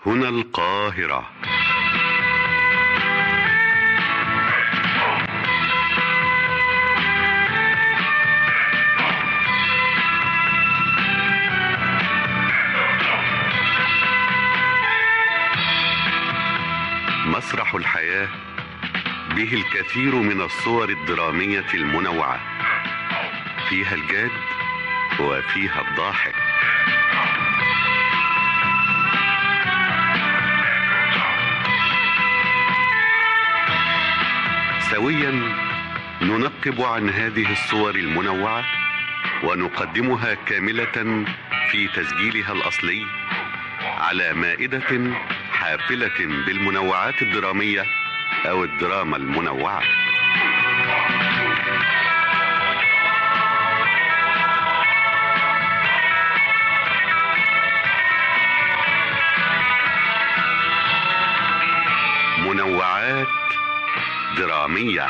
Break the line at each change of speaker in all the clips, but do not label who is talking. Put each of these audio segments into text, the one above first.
هنا القاهرة مسرح الحياة به الكثير من الصور الدرامية المنوعة فيها الجاد وفيها الضاحك سويا ننقب عن هذه الصور المنوعة ونقدمها كاملة في تسجيلها الأصلي على مائدة حافلة بالمنوعات الدرامية أو الدراما المنوعة منوعات درامية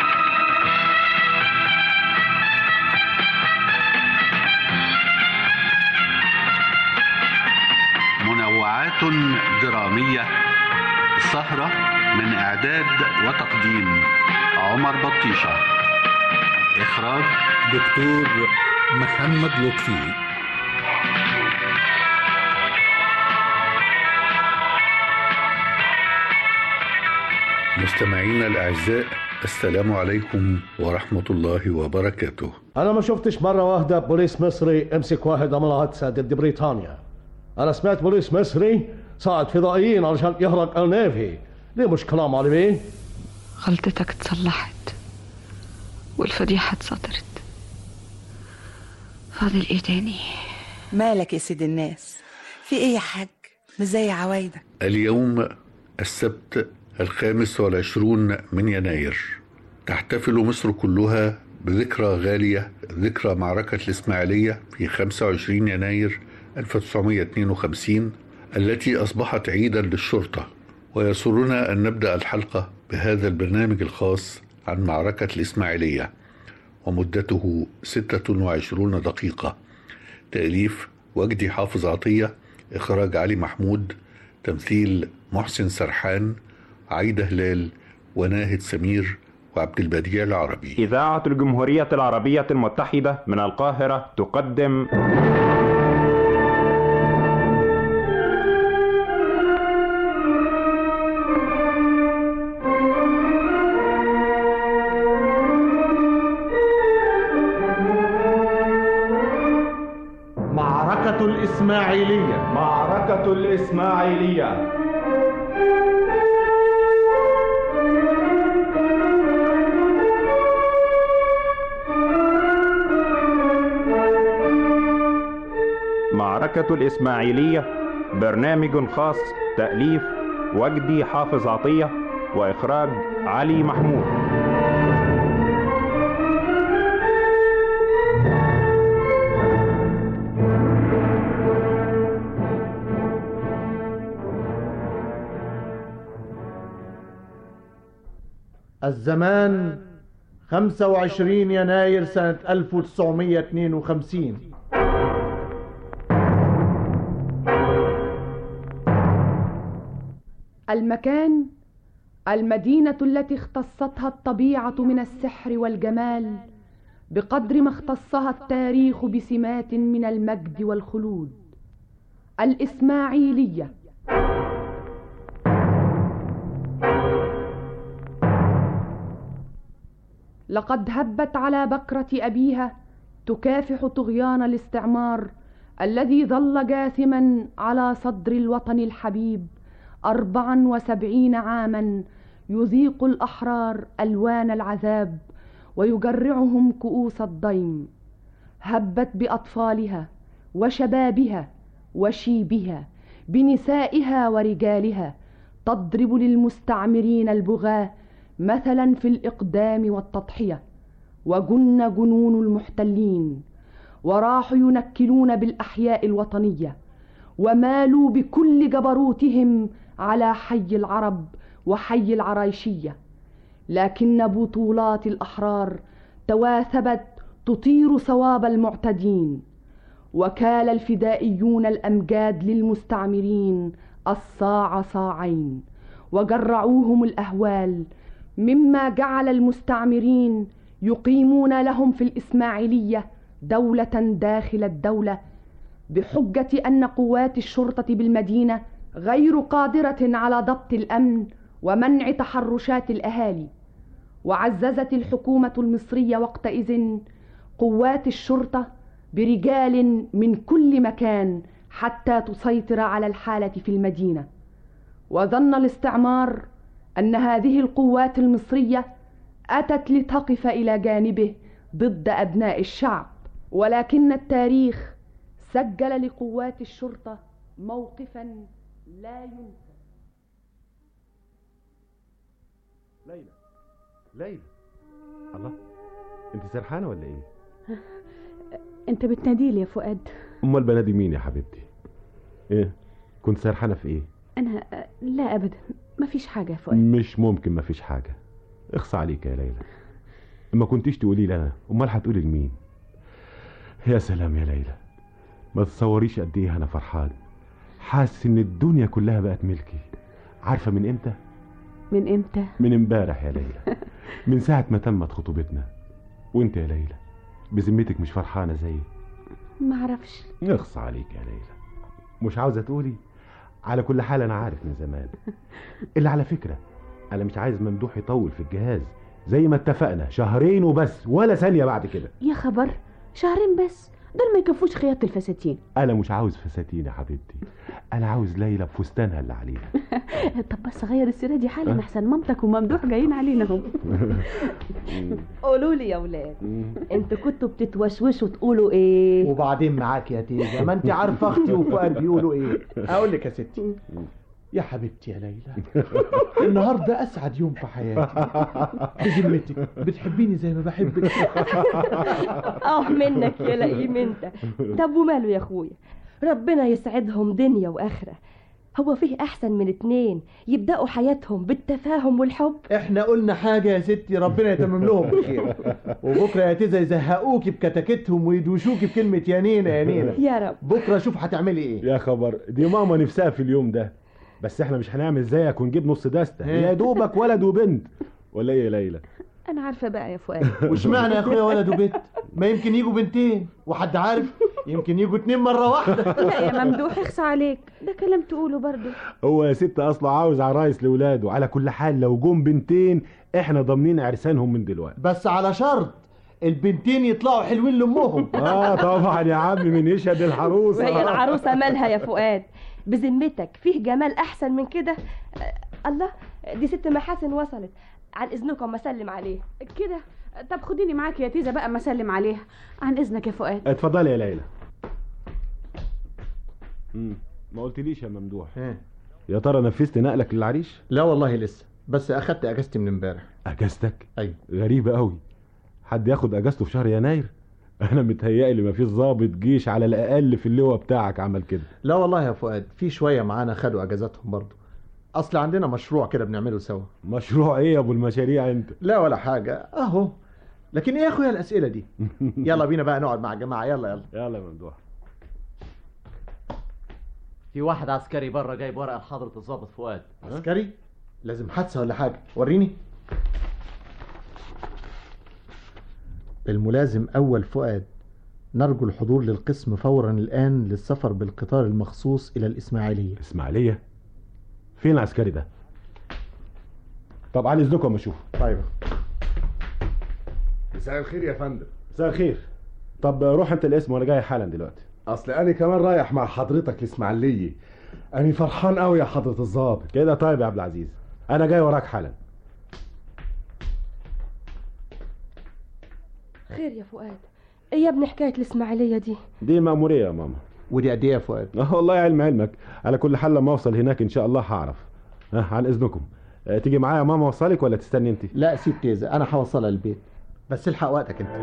منوعات درامية سهرة من إعداد وتقديم عمر بطيشة إخراج
دكتور محمد لطفي مستمعينا الأعزاء السلام عليكم ورحمة الله وبركاته
أنا ما شفتش مرة واحدة بوليس مصري امسك واحد عمل حادثة ضد بريطانيا أنا سمعت بوليس مصري ساعد فضائيين علشان يهرق النيفي ليه مش كلام على مين؟
غلطتك اتصلحت والفضيحة اتسطرت فاضل ايه تاني
مالك يا سيد الناس في ايه يا حاج مش زي عوايدك
اليوم السبت الخامس والعشرون من يناير تحتفل مصر كلها بذكرى غالية ذكرى معركة الإسماعيلية في 25 يناير 1952 التي أصبحت عيدا للشرطة ويسرنا أن نبدأ الحلقة بهذا البرنامج الخاص عن معركة الإسماعيلية ومدته 26 دقيقة تأليف وجدي حافظ عطية إخراج علي محمود تمثيل محسن سرحان عايدة هلال وناهد سمير وعبد البديع العربي
إذاعة الجمهورية العربية المتحدة من القاهرة تقدم
معركة الإسماعيلية
معركة الإسماعيلية معركة الإسماعيلية برنامج خاص تأليف وجدي حافظ عطية وإخراج علي محمود
الزمان 25 يناير سنة 1952
المكان المدينة التي اختصتها الطبيعة من السحر والجمال بقدر ما اختصها التاريخ بسمات من المجد والخلود الإسماعيلية لقد هبت على بكرة أبيها تكافح طغيان الاستعمار الذي ظل جاثما على صدر الوطن الحبيب أربعا وسبعين عاما يذيق الأحرار ألوان العذاب ويجرعهم كؤوس الضيم هبت بأطفالها وشبابها وشيبها بنسائها ورجالها تضرب للمستعمرين البغاة مثلا في الإقدام والتضحية وجن جنون المحتلين وراحوا ينكلون بالأحياء الوطنية ومالوا بكل جبروتهم على حي العرب وحي العرايشية لكن بطولات الأحرار تواثبت تطير صواب المعتدين وكال الفدائيون الأمجاد للمستعمرين الصاع صاعين وجرعوهم الاهوال مما جعل المستعمرين يقيمون لهم في الاسماعيليه دوله داخل الدوله بحجه ان قوات الشرطه بالمدينه غير قادره على ضبط الامن ومنع تحرشات الاهالي وعززت الحكومه المصريه وقتئذ قوات الشرطه برجال من كل مكان حتى تسيطر على الحاله في المدينه وظن الاستعمار ان هذه القوات المصريه اتت لتقف الى جانبه ضد ابناء الشعب ولكن التاريخ سجل لقوات الشرطه موقفا لا ينسى
ليلى ليلى الله انت سرحانه ولا ايه
انت بتناديلي يا فؤاد
امال بنادي مين يا حبيبتي ايه كنت سرحانه في ايه
انا لا ابدا مفيش حاجه يا فؤاد
مش ممكن مفيش حاجه اخصى عليك يا ليلى ما كنتيش تقولي لي انا امال هتقولي لمين يا سلام يا ليلى ما تتصوريش قد ايه انا فرحان حاسس ان الدنيا كلها بقت ملكي عارفه من امتى
من امتى
من امبارح يا ليلى من ساعه ما تمت خطوبتنا وانت يا ليلى بذمتك مش فرحانه زيي
ما اعرفش
اخصى عليك يا ليلى مش عاوزه تقولي على كل حال انا عارف من زمان اللي على فكره انا مش عايز ممدوح يطول في الجهاز زي ما اتفقنا شهرين وبس ولا ثانيه بعد كده
يا خبر شهرين بس دول ما يكفوش خياطة الفساتين
انا مش عاوز فساتين يا حبيبتي انا عاوز ليلى بفستانها اللي عليها
طب بس غير السيره دي حالا احسن مامتك وممدوح جايين علينا هم
قولوا لي يا ولاد انتوا كنتوا بتتوشوشوا تقولوا ايه
وبعدين معاك يا تيجا ما انت عارفه اختي وفؤاد بيقولوا ايه اقول لك يا ستي يا حبيبتي يا ليلى النهارده اسعد يوم في حياتي بذمتك بتحبيني زي ما بحبك
اه منك يا لئيم انت طب وماله يا اخويا ربنا يسعدهم دنيا واخره هو فيه احسن من اتنين يبداوا حياتهم بالتفاهم والحب
احنا قلنا حاجه يا ستي ربنا يتمم لهم بخير وبكره يا تيزا يزهقوكي بكتاكتهم ويدوشوكي بكلمه يا نينا يا نينا
يا رب
بكره شوف هتعملي ايه
يا خبر دي ماما نفسها في اليوم ده بس احنا مش هنعمل زيك ونجيب نص دستة يا دوبك ولد وبنت ولا ايه يا ليلى
انا عارفه بقى يا فؤاد
واشمعنى يا اخويا ولد وبنت ما يمكن يجوا بنتين وحد عارف يمكن يجوا اتنين مره واحده
لا يا ممدوح اخصى عليك ده كلام تقوله برضه
هو يا ست اصله عاوز عرايس لاولاده على كل حال لو جم بنتين احنا ضامنين عرسانهم من دلوقتي
بس على شرط البنتين يطلعوا حلوين لامهم
اه طبعا يا عم من يشهد العروسه
وهي العروسه مالها يا فؤاد بذمتك فيه جمال احسن من كده آه، الله دي ست محاسن وصلت عن اذنكم اسلم عليه
كده طب خديني معاك يا تيزا بقى ما اسلم عليها عن اذنك يا فؤاد
اتفضلي يا ليلى مم. ما قلتليش يا ممدوح يا ترى نفذت نقلك للعريش
لا والله لسه بس اخدت اجازتي من امبارح
اجازتك
ايوه
غريبه قوي حد ياخد اجازته في شهر يناير انا متهيألي ما فيش ضابط جيش على الاقل في اللواء بتاعك عمل كده
لا والله يا فؤاد في شويه معانا خدوا اجازاتهم برضه اصل عندنا مشروع كده بنعمله سوا
مشروع ايه يا ابو المشاريع انت
لا ولا حاجه اهو لكن ايه يا اخويا الاسئله دي يلا بينا بقى نقعد مع الجماعه يلا يلا
يلا يا ممدوح
في واحد عسكري بره جايب ورقه لحضره الضابط فؤاد
عسكري لازم حادثه ولا حاجه وريني الملازم اول فؤاد نرجو الحضور للقسم فورا الان للسفر بالقطار المخصوص الى الاسماعيليه
اسماعيليه فين العسكري ده طب عن اذنكم اشوف
طيب
مساء الخير يا فندم
مساء الخير طب روح انت الاسم وانا جاي حالا دلوقتي
اصل انا كمان رايح مع حضرتك الاسماعيليه انا فرحان قوي يا حضره الضابط
كده طيب يا عبد العزيز انا جاي وراك حالا
خير يا فؤاد ايه يا ابني حكايه الاسماعيليه دي
دي مأمورية يا ماما
ودي قد ايه يا فؤاد
اه والله علم علمك على كل حال لما اوصل هناك ان شاء الله هعرف ها عن اذنكم اه تيجي معايا يا ماما اوصلك ولا تستني انت
لا سيب تيزا انا هوصلها البيت بس الحق وقتك انت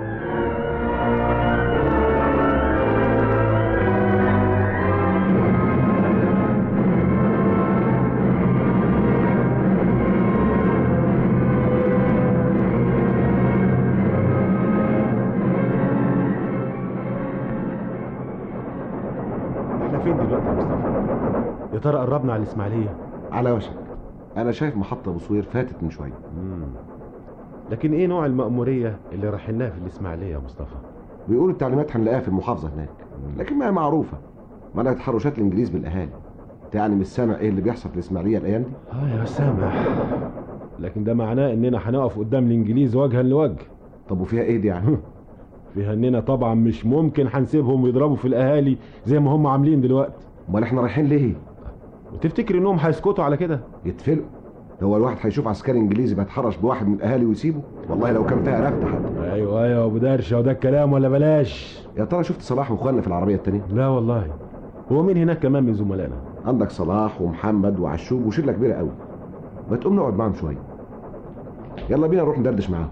احنا فين دلوقتي يا مصطفى يا ترى قربنا على الاسماعيليه
على وشك انا شايف محطه ابو صوير فاتت من شويه
لكن ايه نوع المأمورية اللي رايحينها في الاسماعيليه يا مصطفى
بيقولوا التعليمات هنلاقيها في المحافظه هناك لكن ما هي معروفه منع تحرشات الانجليز بالاهالي انت يعني مش سامع ايه اللي بيحصل في الاسماعيليه الايام دي
اه يا سامع لكن ده معناه اننا هنقف قدام الانجليز وجها لوجه
طب وفيها ايه دي يعني
فيها اننا طبعا مش ممكن هنسيبهم يضربوا في الاهالي زي ما هم عاملين دلوقتي
امال احنا رايحين ليه
وتفتكر انهم هيسكتوا على كده
يتفلقوا هو الواحد هيشوف عسكري انجليزي بيتحرش بواحد من الاهالي ويسيبه والله لو كان فيها رفد حتى
ايوه ايوه ابو درشه وده الكلام ولا بلاش
يا ترى شفت صلاح واخواننا في العربيه التانية
لا والله هو مين هناك كمان من زملائنا
عندك صلاح ومحمد وعشوب وشله كبيره قوي ما تقوم نقعد معاهم شويه يلا بينا نروح ندردش معاهم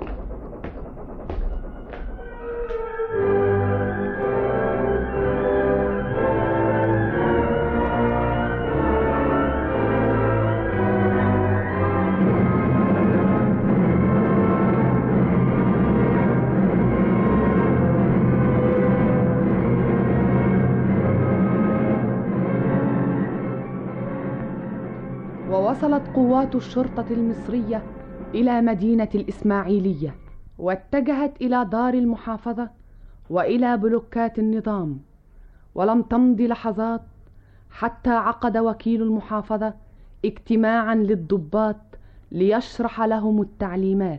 ووصلت قوات الشرطة المصرية إلى مدينة الإسماعيلية واتجهت إلى دار المحافظة وإلى بلوكات النظام ولم تمض لحظات حتى عقد وكيل المحافظة اجتماعا للضباط ليشرح لهم التعليمات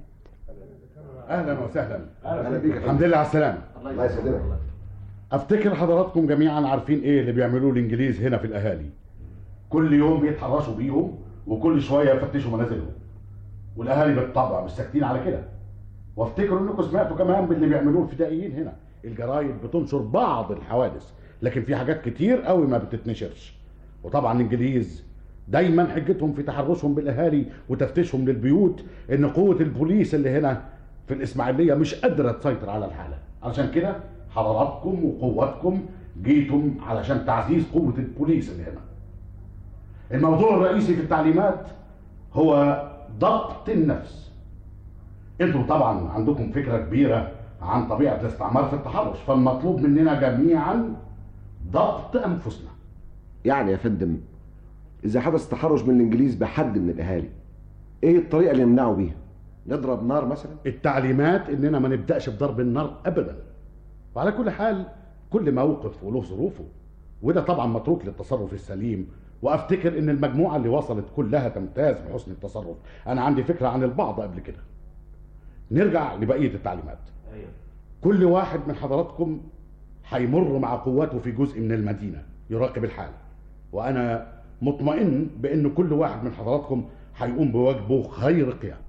اهلا وسهلا
أهلا بيك.
الحمد لله على السلامه
الله يسلمك
افتكر حضراتكم جميعا عارفين ايه اللي بيعملوه الانجليز هنا في الاهالي كل يوم بيتحرشوا بيهم وكل شويه يفتشوا منازلهم والاهالي بالطبع مش ساكتين على كده وافتكروا انكم سمعتوا كمان باللي بيعملوه الفدائيين هنا الجرايد بتنشر بعض الحوادث لكن في حاجات كتير قوي ما بتتنشرش وطبعا الانجليز دايما حجتهم في تحرشهم بالاهالي وتفتيشهم للبيوت ان قوه البوليس اللي هنا في الاسماعيليه مش قادره تسيطر على الحاله علشان كده حضراتكم وقواتكم جيتم علشان تعزيز قوه البوليس اللي هنا الموضوع الرئيسي في التعليمات هو ضبط النفس انتوا طبعا عندكم فكره كبيره عن طبيعه الاستعمار في التحرش فالمطلوب مننا جميعا ضبط انفسنا
يعني يا فندم اذا حدث تحرش من الانجليز بحد من الاهالي ايه الطريقه اللي نمنعه بيها نضرب نار مثلا
التعليمات اننا ما نبداش بضرب النار ابدا وعلى كل حال كل موقف وله ظروفه وده طبعا متروك للتصرف السليم وافتكر ان المجموعه اللي وصلت كلها تمتاز بحسن التصرف انا عندي فكره عن البعض قبل كده نرجع لبقيه التعليمات كل واحد من حضراتكم هيمر مع قواته في جزء من المدينه يراقب الحال وانا مطمئن بان كل واحد من حضراتكم هيقوم بواجبه خير قيام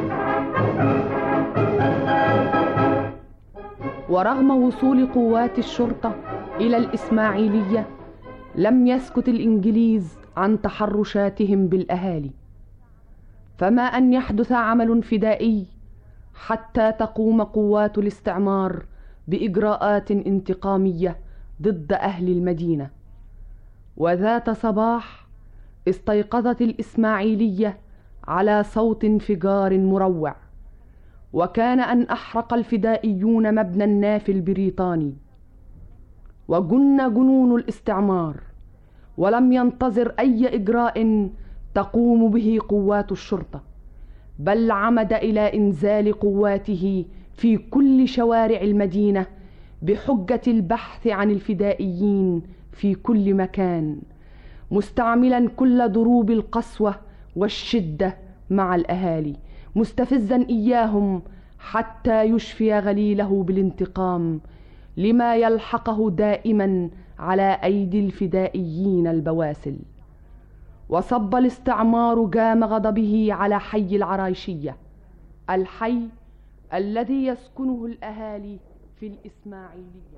ورغم وصول قوات الشرطة إلى الإسماعيلية لم يسكت الإنجليز عن تحرشاتهم بالأهالي فما أن يحدث عمل فدائي حتى تقوم قوات الاستعمار بإجراءات انتقامية ضد أهل المدينة وذات صباح استيقظت الإسماعيلية على صوت انفجار مروع وكان أن أحرق الفدائيون مبنى الناف البريطاني وجن جنون الاستعمار ولم ينتظر أي إجراء تقوم به قوات الشرطة بل عمد إلى إنزال قواته في كل شوارع المدينة بحجة البحث عن الفدائيين في كل مكان مستعملا كل ضروب القسوة والشدة مع الأهالي مستفزا إياهم حتى يشفي غليله بالانتقام لما يلحقه دائما على أيدي الفدائيين البواسل وصب الاستعمار جام غضبه على حي العرايشية الحي الذي يسكنه الأهالي في الإسماعيلية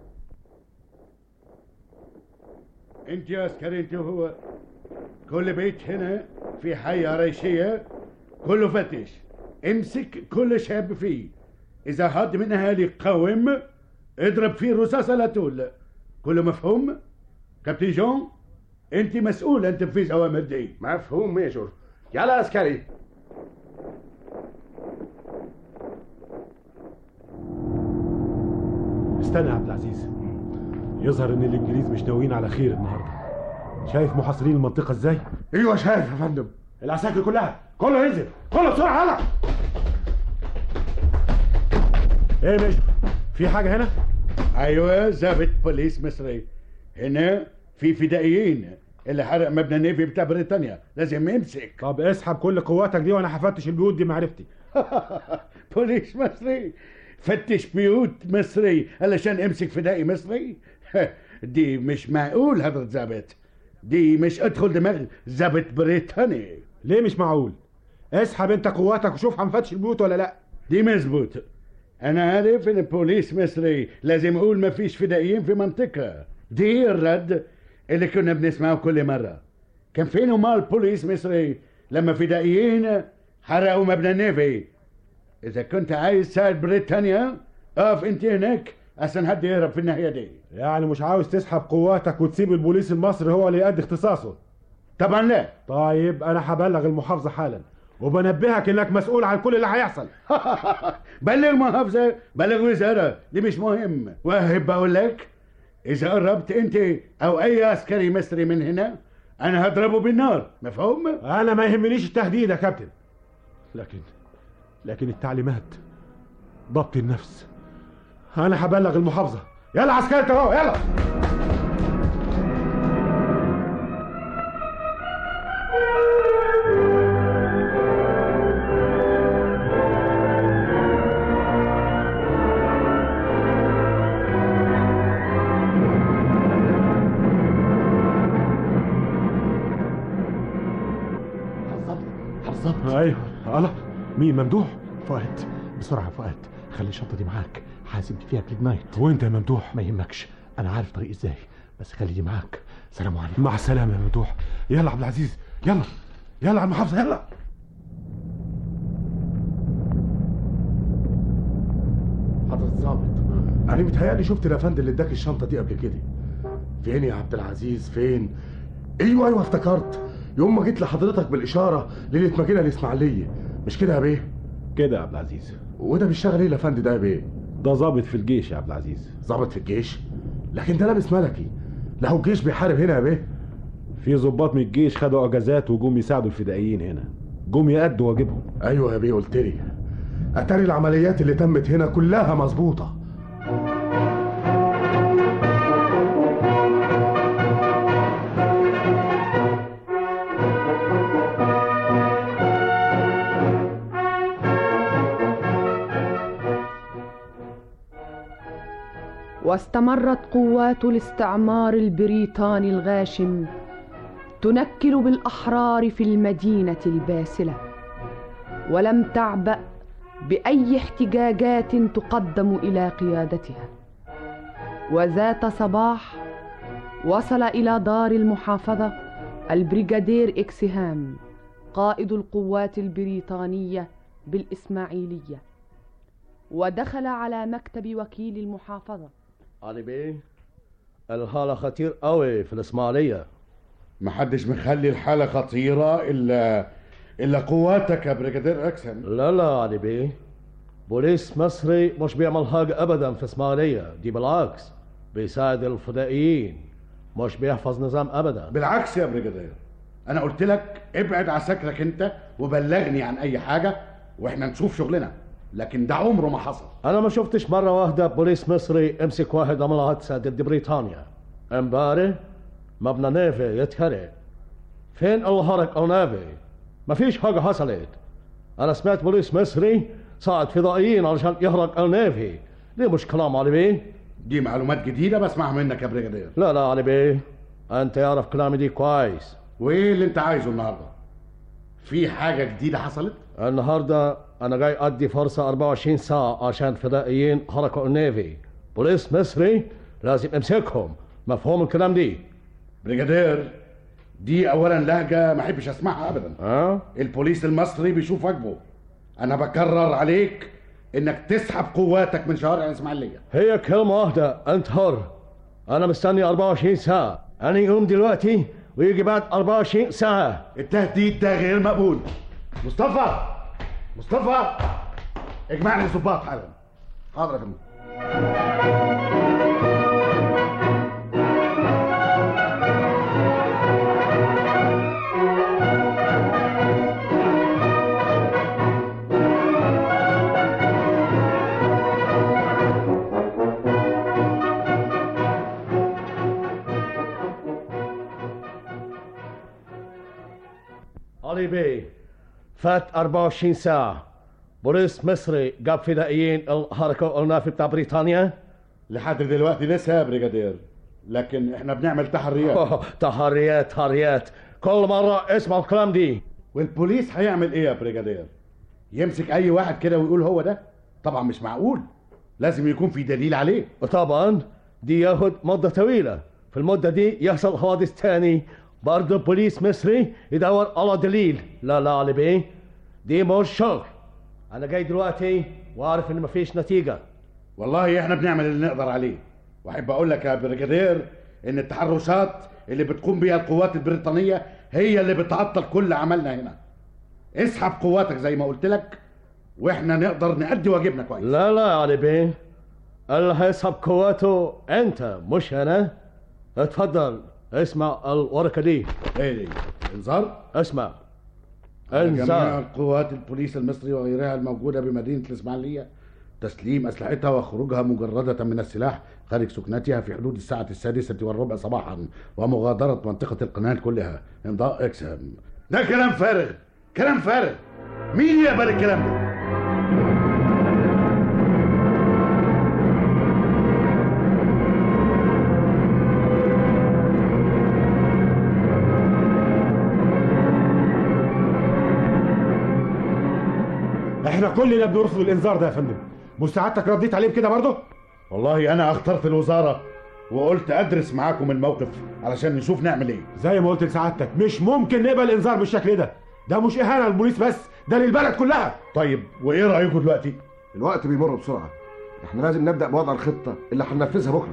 انت يا عسكري انت وهو كل بيت هنا في حي عريشية كله فتش امسك كل شاب فيه اذا حد من اهالي قوم اضرب فيه رصاصة لا تول كله مفهوم كابتن جون انت مسؤول عن تنفيذ اوامر دي
مفهوم ميجور يلا عسكري
استنى يا عبد العزيز يظهر ان الانجليز مش ناويين على خير النهارده شايف محاصرين المنطقة ازاي؟
ايوه شايف يا فندم
العساكر كلها كله ينزل كله بسرعة يلا ايه مش في حاجة هنا؟
ايوه ضابط بوليس مصري هنا في فدائيين اللي حرق مبنى النيفي بتاع بريطانيا لازم يمسك
طب اسحب كل قواتك دي وانا هفتش البيوت دي معرفتي
بوليس مصري فتش بيوت مصري علشان امسك فدائي مصري دي مش معقول حضرة ضابط دي مش ادخل دماغ ضابط بريطاني
ليه مش معقول اسحب انت قواتك وشوف هنفتش البيوت ولا لا
دي مظبوط انا عارف ان البوليس مصري لازم اقول ما فيش فدائيين في منطقة دي الرد اللي كنا بنسمعه كل مرة كان فين امال بوليس مصري لما فدائيين حرقوا مبنى النيفي اذا كنت عايز تساعد بريطانيا اقف انت هناك عشان حد يهرب في الناحية دي
يعني مش عاوز تسحب قواتك وتسيب البوليس المصري هو اللي يأدي اختصاصه
طبعا لا
طيب انا هبلغ المحافظة حالا وبنبهك انك مسؤول عن كل اللي هيحصل
بلغ محافظة بلغ وزارة دي مش مهم واهب بقول لك اذا قربت انت او اي عسكري مصري من هنا انا هضربه بالنار مفهوم
انا ما يهمنيش التهديد يا كابتن لكن لكن التعليمات ضبط النفس انا هبلغ المحافظة يلا عسكري اهو يلا
بالظبط
ايوه الله مين ممدوح
فؤاد بسرعه فؤاد خلي الشنطه دي معاك حاسب فيها كليد نايت
وانت يا ممدوح
ما يهمكش انا عارف طريق ازاي بس خلي دي معاك سلام عليكم
مع السلامة يا ممدوح يلا عبد العزيز يلا يلا على المحافظة يلا
حضرة الظابط انا متهيألي شفت الافندي اللي اداك الشنطه دي قبل كده فين يا عبد العزيز فين ايوه ايوه افتكرت يوم ما جيت لحضرتك بالاشاره ليله ما جينا الاسماعيليه مش كده يا بيه
كده يا عبد العزيز
وده بيشتغل ايه الافندي ده يا بيه
ده ظابط في الجيش يا عبد العزيز
ظابط في الجيش لكن ده لابس ملكي لا هو الجيش بيحارب هنا يا بيه
في ضباط من الجيش خدوا اجازات وجم يساعدوا الفدائيين هنا جم يأدوا واجبهم
ايوه يا بيه قلت لي اتاري العمليات اللي تمت هنا كلها مظبوطه
واستمرت قوات الاستعمار البريطاني الغاشم تنكل بالاحرار في المدينه الباسله ولم تعبا باي احتجاجات تقدم الى قيادتها وذات صباح وصل الى دار المحافظه البريغادير اكسهام قائد القوات البريطانيه بالاسماعيليه ودخل على مكتب وكيل المحافظه
علي بيه الحالة خطير قوي في الإسماعيلية
محدش مخلي الحالة خطيرة إلا إلا قواتك يا بريجادير أكسن
لا لا علي بيه بوليس مصري مش بيعمل حاجة أبدا في إسماعيلية دي بالعكس بيساعد الفدائيين مش بيحفظ نظام أبدا
بالعكس يا بريجادير أنا قلت لك ابعد عساكرك أنت وبلغني عن أي حاجة وإحنا نشوف شغلنا لكن ده عمره ما حصل
أنا ما شفتش مرة واحدة بوليس مصري امسك واحد عمل حادثة ضد بريطانيا امبارح مبنى نيفي يتهرق فين الهرق أو نيفي مفيش حاجة حصلت أنا سمعت بوليس مصري صعد فضائيين علشان يهرق النيفي دي مش كلام علي بيه
دي معلومات جديدة بسمعها منك يا بريجادير
لا لا علي بيه أنت يعرف كلامي دي كويس
وإيه اللي أنت عايزه النهاردة؟ في حاجة جديدة حصلت؟
النهاردة أنا جاي أدي فرصة 24 ساعة عشان فضائيين حركوا النيفي بوليس مصري لازم امسكهم مفهوم الكلام دي
بريجادير دي أولا لهجة ما أحبش أسمعها أبدا
أه؟
البوليس المصري بيشوف واجبه أنا بكرر عليك إنك تسحب قواتك من شوارع الإسماعيلية
هي كلمة واحدة أنت حر أنا مستني 24 ساعة أنا يقوم دلوقتي ويجي بعد 24 ساعة
التهديد ده غير مقبول مصطفى مصطفى اجمع لي الظباط حالا حاضر يا فندم
علي بي فات 24 ساعة بوليس مصري جاب فدائيين الحركة والنافي بتاع بريطانيا
لحد دلوقتي لسه يا بريجادير لكن احنا بنعمل تحريات
تحريات تحريات كل مرة اسمع الكلام دي
والبوليس هيعمل ايه يا بريجادير يمسك اي واحد كده ويقول هو ده طبعا مش معقول لازم يكون في دليل عليه
وطبعا دي ياخد مدة طويلة في المدة دي يحصل حوادث تاني برضه بوليس مصري يدور على دليل لا لا علي بيه دي مش شغل انا جاي دلوقتي وعارف ان مفيش نتيجة
والله احنا بنعمل اللي نقدر عليه واحب اقول لك يا بريجادير ان التحرشات اللي بتقوم بيها القوات البريطانية هي اللي بتعطل كل عملنا هنا اسحب قواتك زي ما قلت لك واحنا نقدر نأدي واجبنا كويس
لا لا يا علي بيه اللي هيسحب قواته انت مش انا اتفضل اسمع الورقة دي
ايه دي انذار
اسمع
على جميع
انذار
قوات البوليس المصري وغيرها الموجودة بمدينة الإسماعيلية تسليم أسلحتها وخروجها مجردة من السلاح خارج سكنتها في حدود الساعة السادسة والربع صباحا ومغادرة منطقة القناة كلها امضاء اكسام ده كلام فارغ كلام فارغ مين يقبل الكلام ده
احنا كلنا بنرفض الانذار ده يا فندم مساعدتك رديت عليه بكده برضه
والله أنا اخترت الوزارة وقلت أدرس معاكم الموقف علشان نشوف نعمل إيه
زي ما قلت لسعادتك مش ممكن نقبل انذار بالشكل ده ده مش اهانه للبوليس بس ده للبلد كلها
طيب وإيه رأيكم دلوقتي
الوقت بيمر بسرعة احنا لازم نبدأ بوضع الخطة اللي هننفذها بكرة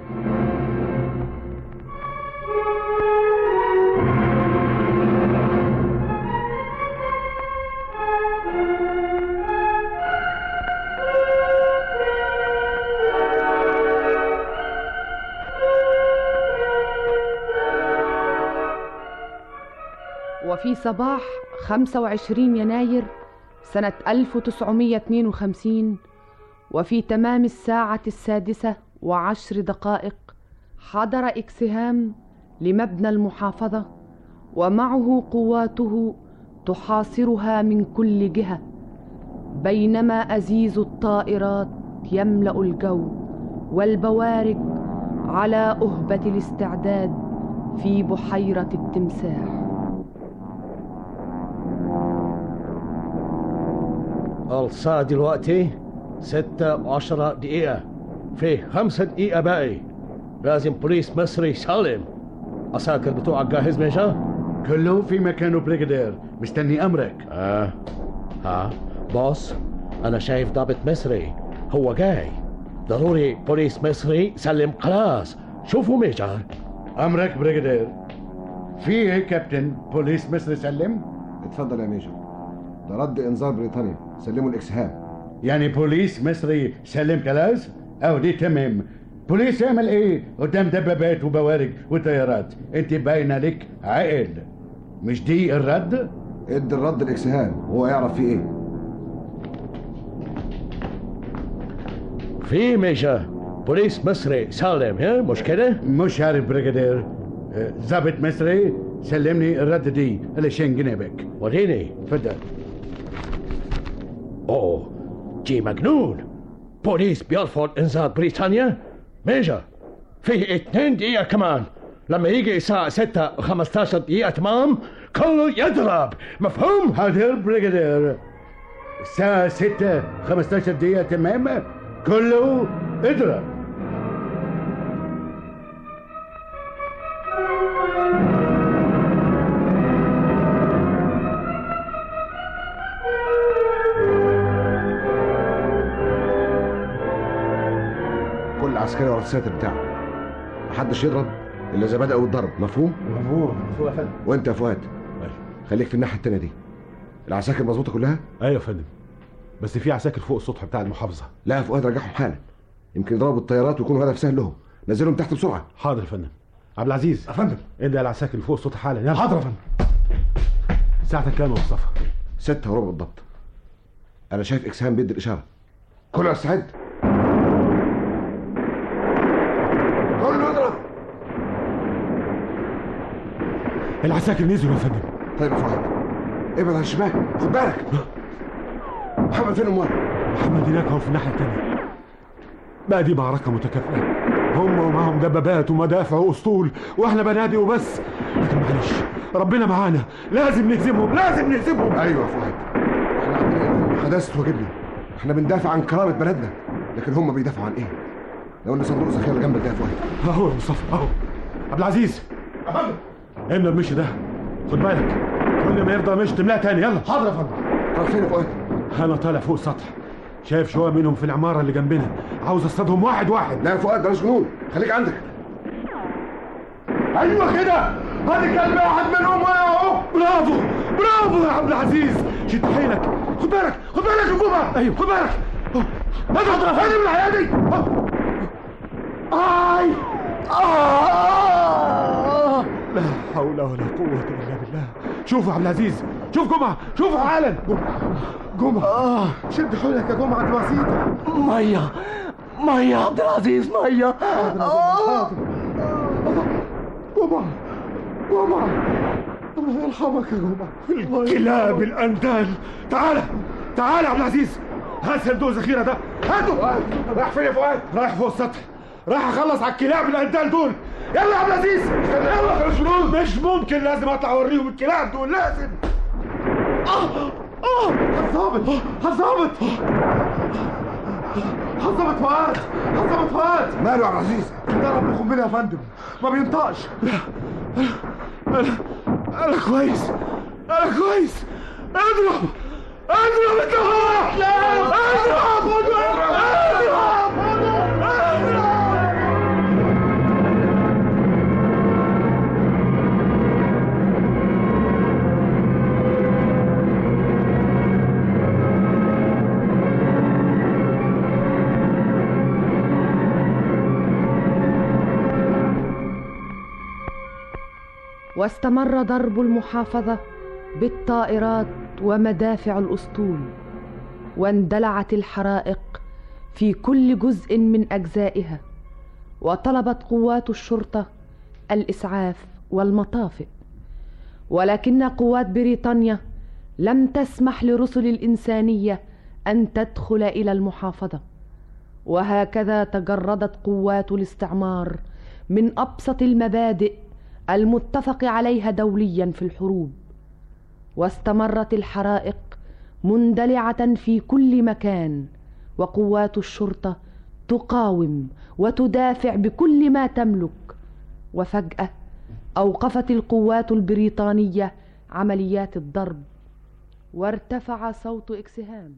وفي صباح 25 يناير سنة 1952 وفي تمام الساعة السادسة وعشر دقائق حضر إكسهام لمبنى المحافظة ومعه قواته تحاصرها من كل جهة بينما أزيز الطائرات يملأ الجو والبوارج على أهبة الاستعداد في بحيرة التمساح
الساعة دلوقتي ستة وعشرة دقيقة في خمسة دقيقة باقي لازم بوليس مصري سالم عساكر بتوعك جاهز ميجا؟
كله في مكانه بريجادير مستني أمرك
اه ها بوس أنا شايف ضابط مصري هو جاي ضروري بوليس مصري سلم خلاص شوفوا ميجر
أمرك بريجادير في ايه كابتن بوليس مصري سلم
اتفضل يا ميجر ده رد انذار بريطانيا سلموا الاكسهام
يعني بوليس مصري سلم خلاص او دي تمام بوليس يعمل ايه قدام دبابات وبوارج وطيارات انت باينه لك عقل مش دي الرد
ادي الرد الاكسهام وهو يعرف فيه ايه
في ميجر بوليس مصري سالم ها مش كده؟
مش عارف بريجادير آه، ضابط مصري سلمني الرد دي علشان جنابك
وريني
اتفضل
اوه جي مجنون بوليس بيرفض انذار بريطانيا ميجر فيه اتنين دقيقة كمان لما يجي الساعة ستة وخمستاشر دقيقة تمام كله يضرب مفهوم؟
حاضر بريجادير الساعة ستة 15 دقيقة تمام كله اضرب
كل عسكري ورا الساتر بتاعه محدش يضرب الا اذا بدأوا الضرب مفهوم؟
مفهوم
مفهوم يا فندم
وانت يا فؤاد خليك في الناحية التانية دي العساكر مظبوطة كلها؟
ايوه يا فندم بس في عساكر فوق السطح بتاع المحافظه
لا يا فؤاد رجعهم حالا يمكن يضربوا الطيارات ويكونوا هدف سهل لهم نزلهم تحت بسرعة
حاضر يا فندم عبد العزيز
يا فندم
ادي العساكر اللي فوق السطح حالا يلا
حاضر يا فندم
ساعتك كام يا مصطفى
ستة وربع بالضبط أنا شايف إكسهام بيدي الإشارة كله استعد كله يضرب
العساكر نزلوا يا فندم
طيب يا فؤاد ابعد عن الشباك خد بالك محمد فين امال
محمد هناك هو في الناحيه الثانيه بقى دي معركه متكافئه هم ومعهم دبابات ومدافع واسطول واحنا بنادي وبس لكن معلش ربنا معانا لازم نهزمهم لازم نهزمهم
ايوه يا فؤاد احنا عندنا حداثه واجبنا احنا بندافع عن كرامه بلدنا لكن هم بيدافعوا عن ايه لو ان صندوق الذخيره جنب ده يا فؤاد
اهو يا مصطفى اهو عبد العزيز املى المشي ده خد بالك كل ما يفضل مشي تملاه تاني يلا
حاضر يا فندم طب فين يا فؤاد
انا طالع فوق السطح شايف شويه منهم في العماره اللي جنبنا عاوز اصطادهم واحد واحد
لا يا فؤاد بلاش جنون خليك عندك
ايوه كده هذه كلب واحد منهم اهو برافو برافو يا عبد العزيز شد حيلك خد بالك خد بالك يا جمعه ايوه خد بالك اضغط هذه من الحياه دي اي آه. لا حول ولا قوة إلا بالله شوفوا يا عبد العزيز شوف جمعة شوفوا حالا جمعة آه. شد حيلك يا جمعة دي بسيطة
مية مية يا عبد العزيز مية
آه. جمعة جمعة الله يرحمك يا جمعة الكلاب الأندال تعالى تعالى يا عبد العزيز هات صندوق الذخيرة ده هاته رايح فين يا فؤاد؟ رايح فوق السطح رايح اخلص على الكلاب الأندال دول يلا يا عبد العزيز يلا مش مش ممكن لازم اطلع اوريهم الكلاب دول لازم اه اه هتظابط هتظابط هتظابط فؤاد هتظابط فؤاد
ماله يا عبد العزيز
ضرب بقنبله يا فندم ما بينطقش انا انا كويس انا كويس اضرب اضرب انت هو لا اضرب اضرب اضرب اضرب
واستمر ضرب المحافظة بالطائرات ومدافع الأسطول واندلعت الحرائق في كل جزء من أجزائها وطلبت قوات الشرطة الإسعاف والمطافئ ولكن قوات بريطانيا لم تسمح لرسل الإنسانية أن تدخل إلى المحافظة وهكذا تجردت قوات الاستعمار من أبسط المبادئ المتفق عليها دوليا في الحروب واستمرت الحرائق مندلعه في كل مكان وقوات الشرطه تقاوم وتدافع بكل ما تملك وفجاه اوقفت القوات البريطانيه عمليات الضرب وارتفع صوت اكسهام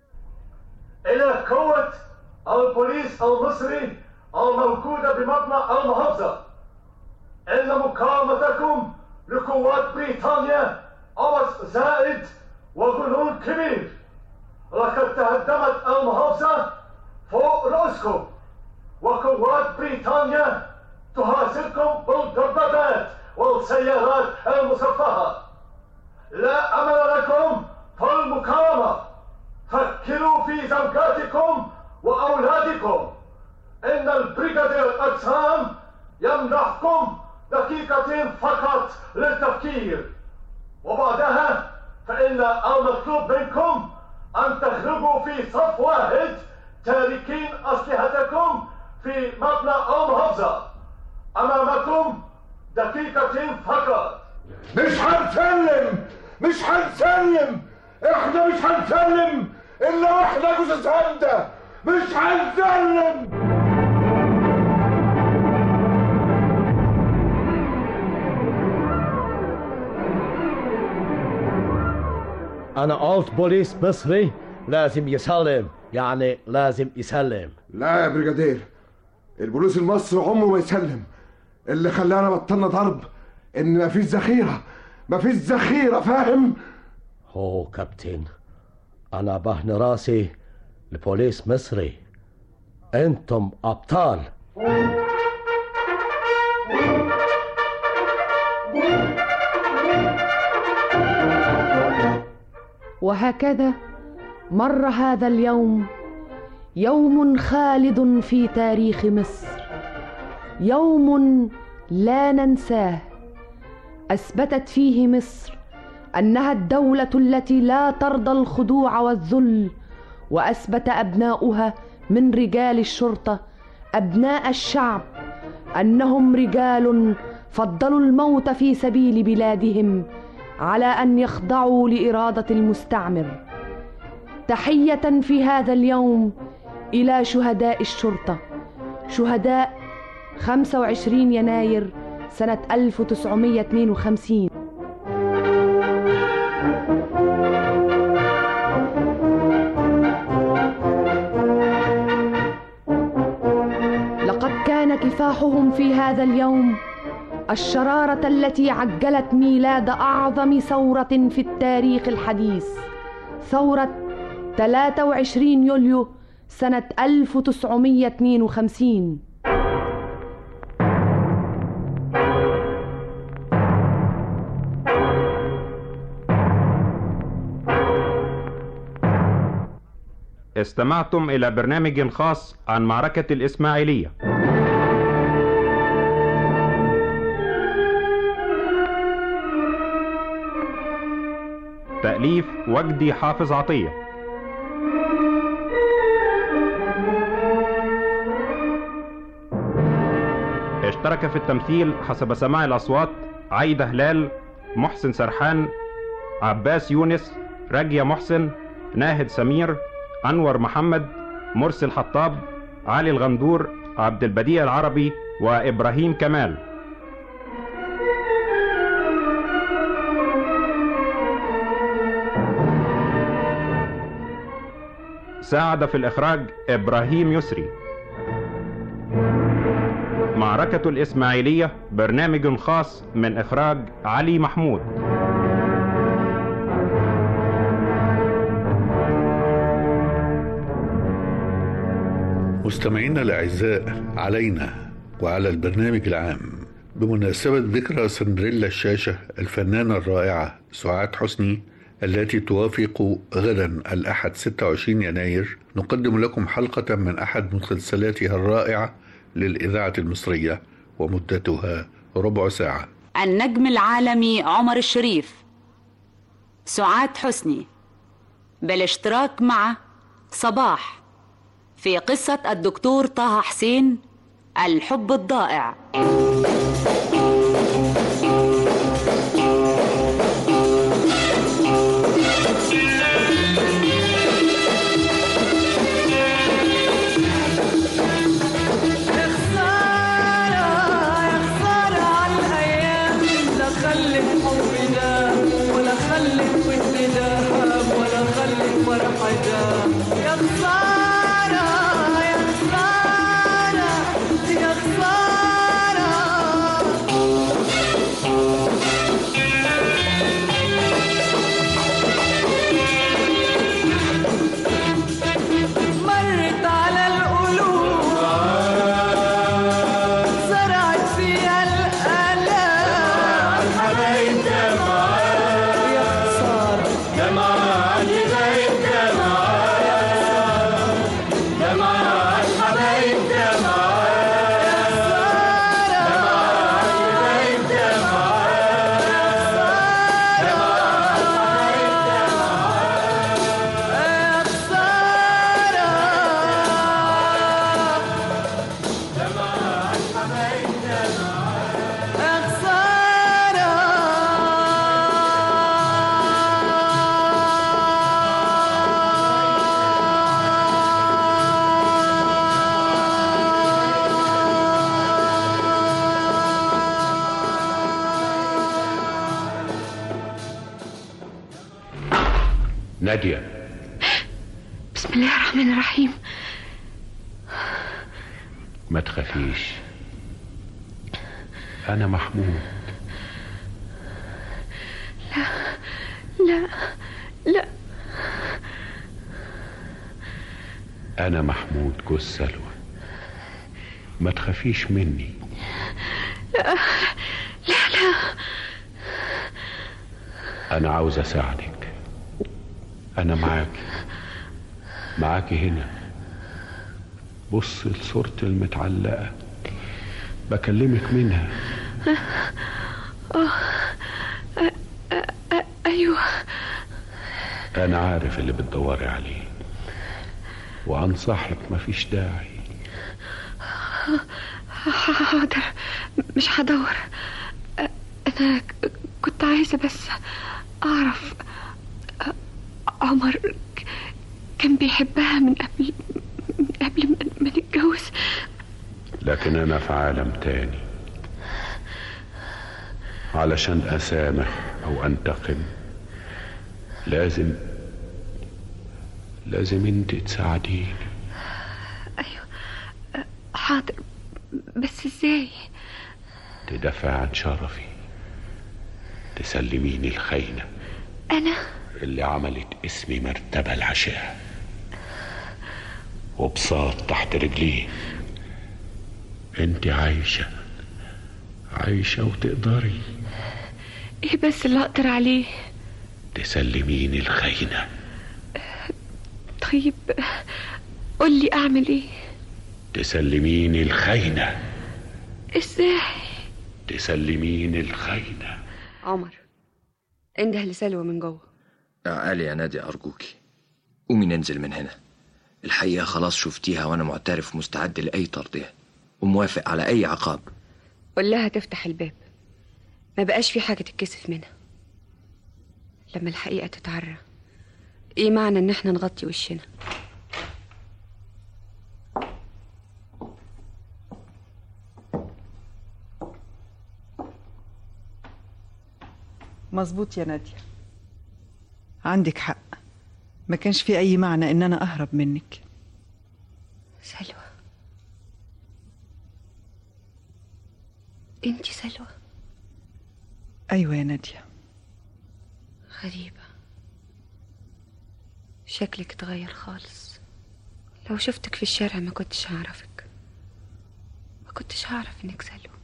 إلى قوة البوليس المصري الموجودة بمبنى المحافظة إن مقاومتكم لقوات بريطانيا أمر زائد وجنون كبير لقد تهدمت المحافظة فوق رأسكم وقوات بريطانيا تحاصركم بالدبابات والسيارات المصفحة لا أمل لكم في المقاومة فكروا في زوجاتكم وأولادكم إن البريغادير أجسام يمنحكم دقيقة فقط للتفكير وبعدها فإن المطلوب منكم أن تخرجوا في صف واحد تاركين أسلحتكم في مبنى المحافظة أمامكم دقيقة فقط
مش هنسلم مش هنسلم احنا مش هنسلم الا واحنا جثث هامده مش هنسلم
أنا قلت بوليس مصري لازم يسلم يعني لازم يسلم
لا يا بريجادير البوليس المصري عمره ما يسلم اللي خلانا بطلنا ضرب ان مفيش ذخيره مفيش ذخيره فاهم
هو كابتن أنا بهن راسي لبوليس مصري أنتم أبطال
وهكذا مر هذا اليوم يوم خالد في تاريخ مصر يوم لا ننساه اثبتت فيه مصر انها الدوله التي لا ترضى الخضوع والذل واثبت ابناؤها من رجال الشرطه ابناء الشعب انهم رجال فضلوا الموت في سبيل بلادهم على ان يخضعوا لاراده المستعمر تحيه في هذا اليوم الى شهداء الشرطه شهداء 25 يناير سنه 1952 لقد كان كفاحهم في هذا اليوم الشراره التي عجلت ميلاد اعظم ثوره في التاريخ الحديث ثوره 23 يوليو سنه 1952
استمعتم إلى برنامج خاص عن معركة الإسماعيلية تأليف وجدي حافظ عطية اشترك في التمثيل حسب سماع الأصوات عايدة هلال محسن سرحان عباس يونس راجية محسن ناهد سمير أنور محمد مرسي الحطاب علي الغندور عبد البديع العربي وإبراهيم كمال ساعد في الإخراج إبراهيم يسري معركة الإسماعيلية برنامج خاص من إخراج علي محمود
مستمعينا الأعزاء علينا وعلى البرنامج العام بمناسبة ذكرى سندريلا الشاشة الفنانة الرائعة سعاد حسني التي توافق غدا الأحد 26 يناير نقدم لكم حلقة من أحد مسلسلاتها الرائعة للإذاعة المصرية ومدتها ربع ساعة
النجم العالمي عمر الشريف سعاد حسني بالاشتراك مع صباح في قصة الدكتور طه حسين الحب الضائع
يا خسارة يا خسارة يا خسارة مرت على القلوب زرعت فيها الآلام الحبايب دمعات يا خسارة دمعات الحبايب دمعات دمعات الحبايب دمعات دمعات الحبايب دمعات يا خسارة دمعات الحبايب دمعات يا خسارة
نادية
بسم الله الرحمن الرحيم
ما تخافيش أنا محمود
لا لا
أنا محمود جوز سلوى ما تخافيش مني
لا لا لا
أنا عاوز أساعدك أنا معاكي معاكي هنا بص لصورتي المتعلقة بكلمك منها
آه. آه، آه، آه، أيوة
أنا عارف اللي بتدوري عليه وأنصحك مفيش داعي
حاضر مش هدور أنا ك- كنت عايزة بس أعرف عمر ك- كان بيحبها من قبل من قبل ما- ما نتجوز
لكن أنا في عالم تاني علشان أسامح أو أنتقم لازم لازم انت تساعديني
حاضر بس ازاي
تدافع عن شرفي تسلميني الخاينة
أنا
اللي عملت اسمي مرتبة العشاء وبساط تحت رجليه انت عايشة عايشة وتقدري
ايه بس اللي أقدر عليه
تسلميني الخاينة
طيب قولي أعمل ايه
تسلميني الخاينة
ازاي
تسلميني الخاينة
عمر انده لسلوى من جوه
تعالي يا نادي أرجوكي قومي ننزل من هنا الحقيقة خلاص شفتيها وأنا معترف مستعد لأي ترضية وموافق على أي عقاب
قول لها تفتح الباب ما بقاش في حاجة تتكسف منها لما الحقيقة تتعرى ايه معنى ان احنا نغطي وشنا
مظبوط يا نادية عندك حق ما كانش في أي معنى إن أنا أهرب منك
سلوى انت سلوى
أيوة يا نادية
غريبة شكلك اتغير خالص لو شفتك في الشارع ما كنتش هعرفك ما كنتش هعرف انك سلوى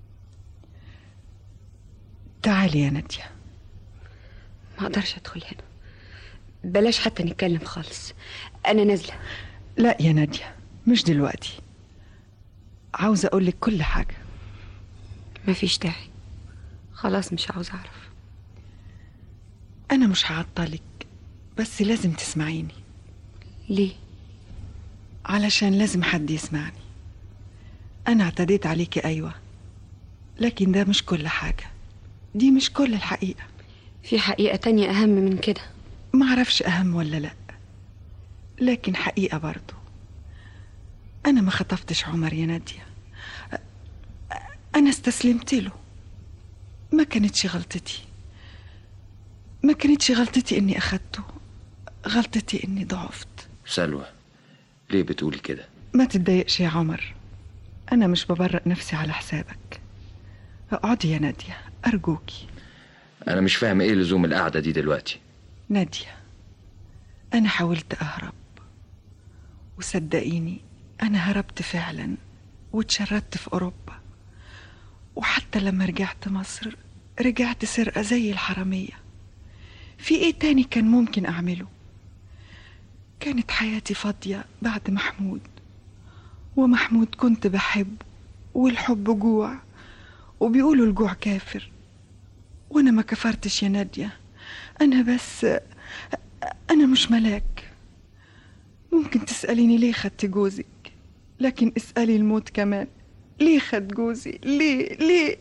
تعالي يا نادية
ما اقدرش ادخل هنا بلاش حتى نتكلم خالص انا نازله
لا يا نادية مش دلوقتي عاوزة أقولك كل حاجة
مفيش داعي خلاص مش عاوز اعرف
أنا مش هعطلك بس لازم تسمعيني
ليه
علشان لازم حد يسمعني أنا اعتديت عليكي أيوة لكن ده مش كل حاجة دي مش كل الحقيقة
في حقيقة تانية أهم من كده
معرفش أهم ولا لأ لكن حقيقة برضو أنا ما خطفتش عمر يا نادية أ- أنا استسلمت له ما كانتش غلطتي ما كانتش غلطتي إني أخدته غلطتي إني ضعفت
سلوى ليه بتقولي كده
ما تتضايقش يا عمر أنا مش ببرق نفسي على حسابك اقعدي يا نادية أرجوكي
أنا مش فاهم إيه لزوم القعدة دي دلوقتي
نادية أنا حاولت أهرب وصدقيني أنا هربت فعلا واتشردت في أوروبا وحتى لما رجعت مصر رجعت سرقة زي الحرامية في إيه تاني كان ممكن أعمله كانت حياتي فاضية بعد محمود ومحمود كنت بحبه والحب جوع وبيقولوا الجوع كافر وانا ما كفرتش يا نادية انا بس انا مش ملاك ممكن تسأليني ليه خدت جوزك لكن اسألي الموت كمان ليه خد جوزي ليه ليه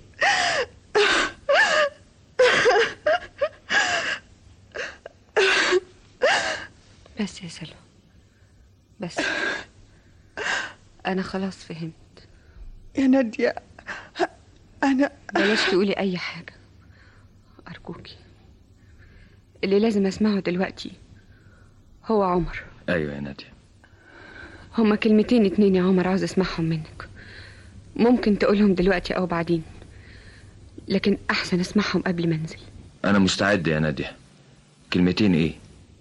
بس يا سلوى بس أنا خلاص فهمت
يا نادية أنا
بلاش تقولي أي حاجة أرجوكي اللي لازم أسمعه دلوقتي هو عمر
أيوة يا نادية
هما كلمتين اتنين يا عمر عاوز أسمعهم منك ممكن تقولهم دلوقتي أو بعدين لكن أحسن أسمعهم قبل ما أنزل
أنا مستعد يا نادية كلمتين إيه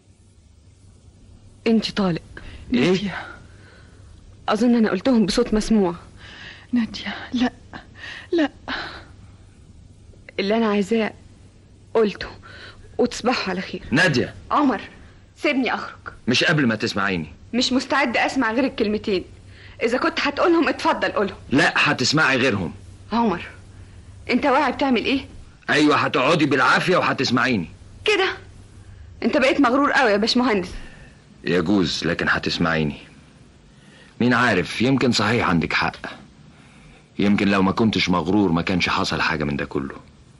أنت طالق
نادية
أظن أنا قلتهم بصوت مسموع
نادية لا لا
اللي أنا عايزاه قلته وتصبحوا على خير
نادية
عمر سيبني أخرج
مش قبل ما تسمعيني
مش مستعد أسمع غير الكلمتين إذا كنت هتقولهم اتفضل قولهم
لا هتسمعي غيرهم
عمر أنت واعي بتعمل إيه؟
أيوة هتقعدي بالعافية وهتسمعيني
كده انت بقيت مغرور قوي يا باشمهندس
يجوز لكن هتسمعيني مين عارف يمكن صحيح عندك حق يمكن لو ما كنتش مغرور ما كانش حصل حاجة من ده كله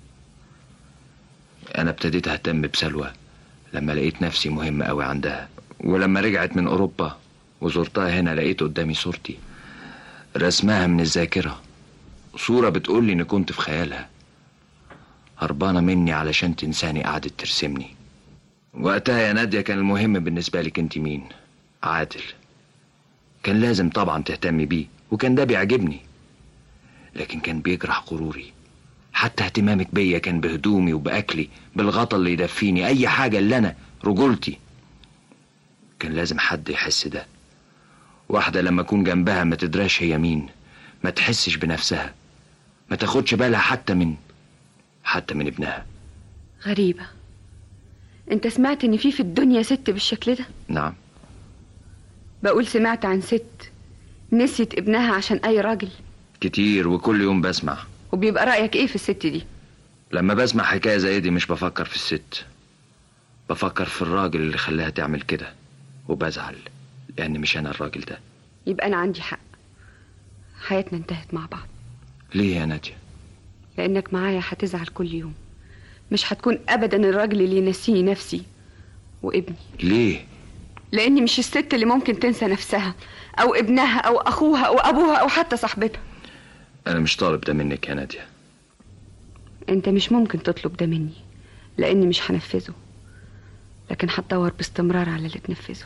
أنا ابتديت أهتم بسلوى لما لقيت نفسي مهم قوي عندها ولما رجعت من أوروبا وزرتها هنا لقيت قدامي صورتي رسمها من الذاكرة صورة بتقولي إني كنت في خيالها هربانة مني علشان تنساني قعدت ترسمني وقتها يا نادية كان المهم بالنسبة لك انت مين عادل كان لازم طبعا تهتمي بيه وكان ده بيعجبني لكن كان بيجرح غروري حتى اهتمامك بيا كان بهدومي وبأكلي بالغطا اللي يدفيني أي حاجة اللي أنا رجولتي كان لازم حد يحس ده واحدة لما أكون جنبها ما تدراش هي مين ما تحسش بنفسها ما تاخدش بالها حتى من حتى من ابنها
غريبة انت سمعت ان في في الدنيا ست بالشكل ده
نعم
بقول سمعت عن ست نسيت ابنها عشان اي راجل
كتير وكل يوم بسمع
وبيبقى رأيك ايه في الست دي
لما بسمع حكاية زي دي مش بفكر في الست بفكر في الراجل اللي خلاها تعمل كده وبزعل لأن مش أنا الراجل ده
يبقى انا عندي حق حياتنا انتهت مع بعض
ليه يا نادية
لانك معايا هتزعل كل يوم مش هتكون ابدا الراجل اللي ينسيني نفسي وابني
ليه
لاني مش الست اللي ممكن تنسى نفسها او ابنها او اخوها او ابوها او حتى صاحبتها
أنا مش طالب ده منك يا نادية
انت مش ممكن تطلب ده مني لاني مش هنفذه لكن هتدور باستمرار على اللي تنفذه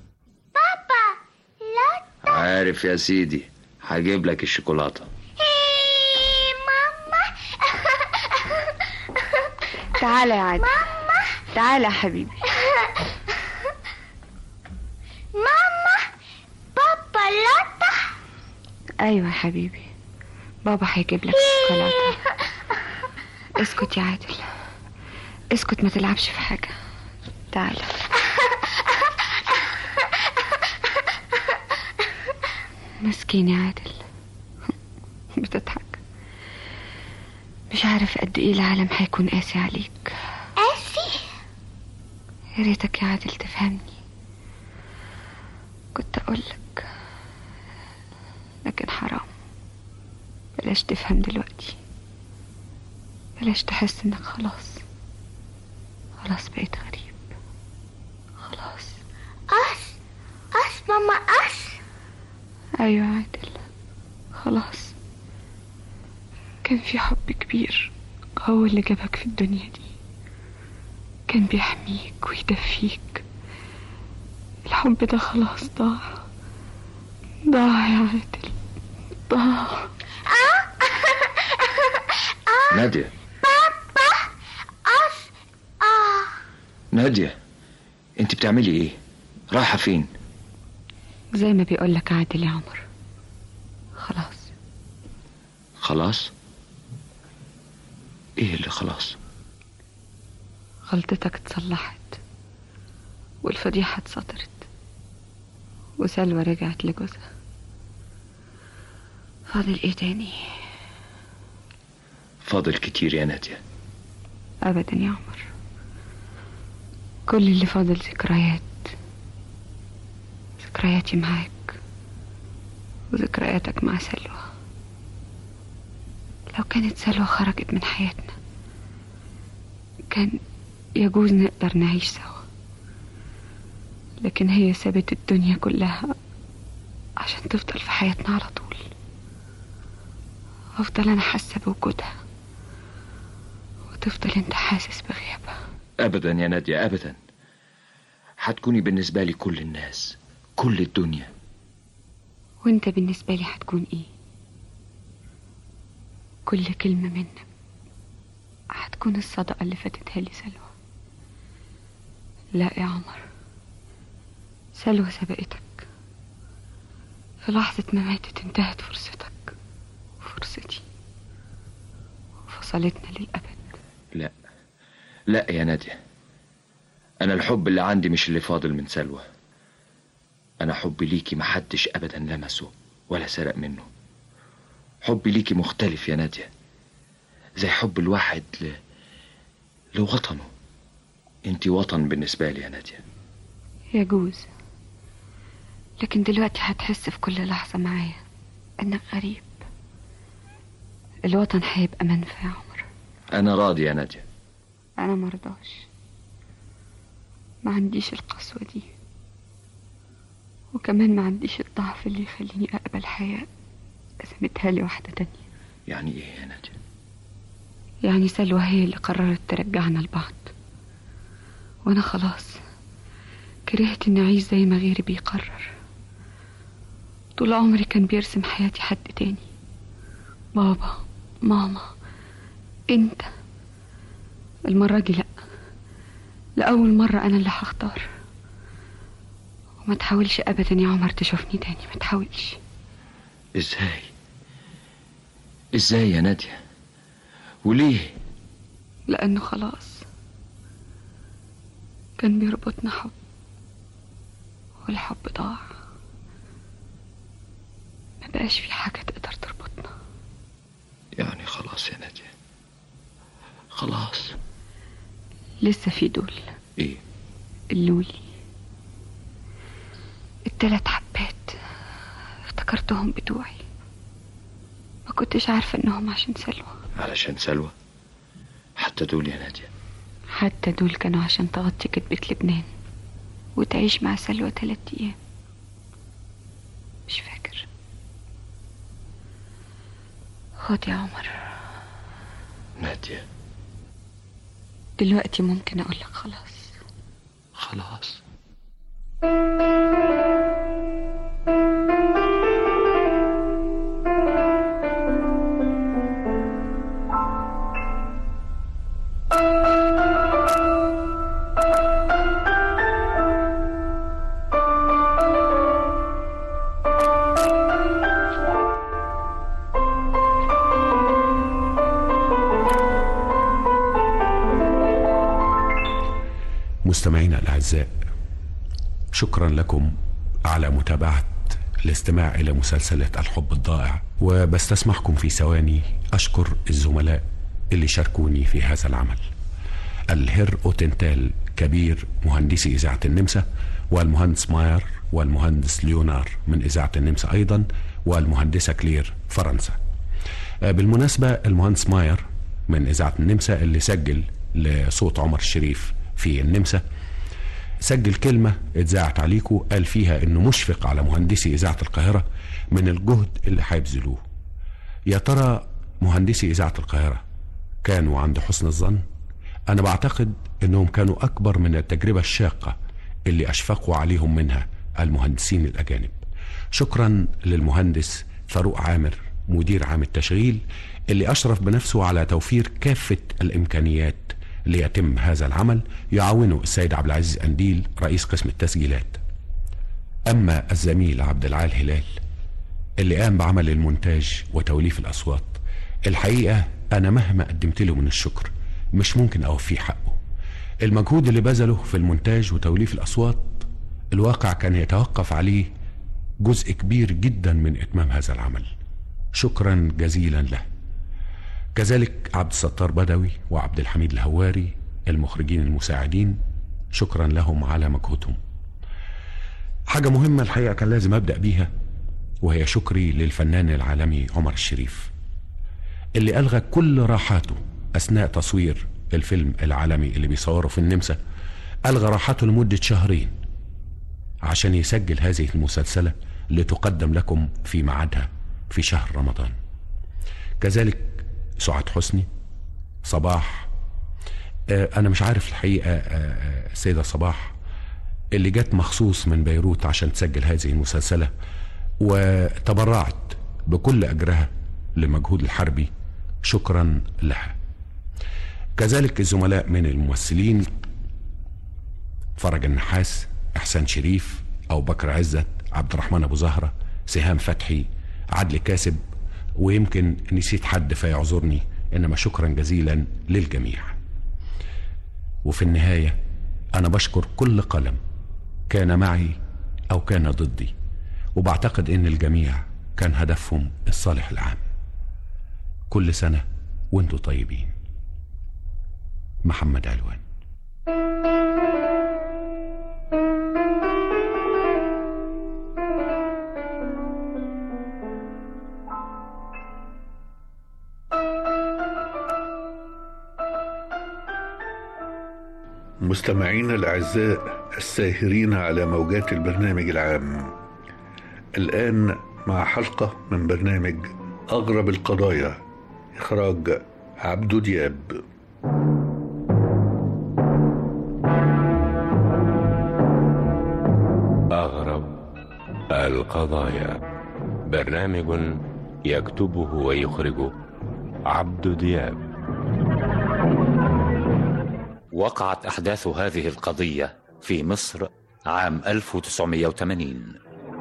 عارف يا سيدي هجيب لك الشوكولاتة
تعالى يا عادل تعالى يا حبيبي
ماما بابا لاتا
ايوه يا حبيبي بابا هيجيب لك شوكولاته اسكت يا عادل اسكت ما تلعبش في حاجه تعالى مسكين يا عادل بتضحك مش عارف قد ايه العالم هيكون قاسي عليك
قاسي
يا ريتك يا عادل تفهمني كنت اقولك لكن حرام بلاش تفهم دلوقتي بلاش تحس انك خلاص خلاص بقيت غريب خلاص
أس أس ماما أس
ايوه عادل خلاص كان في حب كبير هو اللي جابك في الدنيا دي كان بيحميك ويدفيك الحب ده خلاص ضاع ضاع يا عادل ضاع
نادية
أس آه
نادية انت بتعملي ايه رايحة فين
زي ما بيقولك عادل يا عمر خلاص
خلاص ايه اللي خلاص
غلطتك اتصلحت والفضيحة اتسطرت وسلوى رجعت لجوزها فاضل ايه تاني
فاضل كتير يا نادية
ابدا يا عمر كل اللي فاضل ذكريات ذكرياتي معاك وذكرياتك مع سلوى لو كانت سلوى خرجت من حياتنا كان يجوز نقدر نعيش سوا لكن هي سابت الدنيا كلها عشان تفضل في حياتنا على طول افضل انا حاسه بوجودها وتفضل انت حاسس بغيابها
ابدا يا نادية ابدا هتكوني بالنسبة لي كل الناس كل الدنيا
وانت بالنسبة لي هتكون ايه كل كلمة منك هتكون الصدقة اللي فاتتها لي سلوى لا يا عمر سلوى سبقتك في لحظة ما ماتت انتهت فرصتك وفرصتي وفصلتنا للأبد
لا لا يا نادية أنا الحب اللي عندي مش اللي فاضل من سلوى أنا حبي ليكي محدش أبدا لمسه ولا سرق منه حبي ليكي مختلف يا نادية زي حب الواحد ل... لوطنه انت وطن بالنسبة لي يا نادية
يجوز لكن دلوقتي هتحس في كل لحظة معايا انك غريب الوطن هيبقى منفى يا عمر
انا راضي يا نادية
انا مرضاش ما عنديش القسوة دي وكمان ما عنديش الضعف اللي يخليني اقبل حياة قسمتها لي واحدة تانية
يعني ايه يا نادية
يعني سلوى هي اللي قررت ترجعنا لبعض وانا خلاص كرهت اني اعيش زي ما غيري بيقرر طول عمري كان بيرسم حياتي حد تاني بابا ماما انت المرة دي لأ لأول مرة أنا اللي هختار وما تحاولش أبدا يا عمر تشوفني تاني ما تحاولش
ازاي ازاي يا نادية وليه
لأنه خلاص كان بيربطنا حب والحب ضاع ما بقاش في حاجة تقدر تربطنا
يعني خلاص يا نادية خلاص
لسه في دول
ايه
اللولي التلات حبات افتكرتهم بتوعي ما كنتش عارفة انهم عشان سلوى
علشان سلوى حتى دول يا نادية
حتى دول كانوا عشان تغطي كتبة لبنان وتعيش مع سلوى تلات ايام مش فاكر خد يا عمر
نادية
دلوقتي ممكن اقولك خلاص
خلاص
مستمعينا الأعزاء شكرا لكم على متابعة الاستماع إلى مسلسلة الحب الضائع وبستسمحكم في ثواني أشكر الزملاء اللي شاركوني في هذا العمل الهر أوتنتال كبير مهندسي إذاعة النمسا والمهندس ماير والمهندس ليونار من إذاعة النمسا أيضا والمهندسة كلير فرنسا بالمناسبة المهندس ماير من إذاعة النمسا اللي سجل لصوت عمر الشريف في النمسا سجل كلمة اتذاعت عليكم قال فيها انه مشفق على مهندسي اذاعة القاهرة من الجهد اللي هيبذلوه يا ترى مهندسي اذاعة القاهرة كانوا عند حسن الظن انا بعتقد انهم كانوا اكبر من التجربة الشاقة اللي اشفقوا عليهم منها المهندسين الاجانب شكرا للمهندس فاروق عامر مدير عام التشغيل اللي اشرف بنفسه على توفير كافة الامكانيات ليتم هذا العمل يعاونه السيد عبد العزيز أنديل رئيس قسم التسجيلات أما الزميل عبد العال هلال اللي قام بعمل المونتاج وتوليف الأصوات الحقيقة أنا مهما قدمت له من الشكر مش ممكن أوفيه حقه المجهود اللي بذله في المونتاج وتوليف الأصوات الواقع كان يتوقف عليه جزء كبير جدا من إتمام هذا العمل شكرا جزيلا له كذلك عبد الستار بدوي وعبد الحميد الهواري المخرجين المساعدين شكرا لهم على مجهودهم حاجة مهمة الحقيقة كان لازم أبدأ بيها وهي شكري للفنان العالمي عمر الشريف اللي ألغى كل راحاته أثناء تصوير الفيلم العالمي اللي بيصوره في النمسا ألغى راحته لمدة شهرين عشان يسجل هذه المسلسلة لتقدم لكم في ميعادها في شهر رمضان كذلك سعاد حسني صباح آه انا مش عارف الحقيقه آه السيده صباح اللي جت مخصوص من بيروت عشان تسجل هذه المسلسله وتبرعت بكل اجرها لمجهود الحربي شكرا لها كذلك الزملاء من الممثلين فرج النحاس احسان شريف او بكر عزت عبد الرحمن ابو زهره سهام فتحي عدلي كاسب ويمكن نسيت حد فيعذرني انما شكرا جزيلا للجميع وفي النهايه انا بشكر كل قلم كان معي او كان ضدي وبعتقد ان الجميع كان هدفهم الصالح العام كل سنه وانتم طيبين محمد علوان
مستمعينا الأعزاء الساهرين على موجات البرنامج العام الآن مع حلقة من برنامج أغرب القضايا إخراج عبدو دياب
أغرب القضايا برنامج يكتبه ويخرجه عبد دياب
وقعت أحداث هذه القضية في مصر عام 1980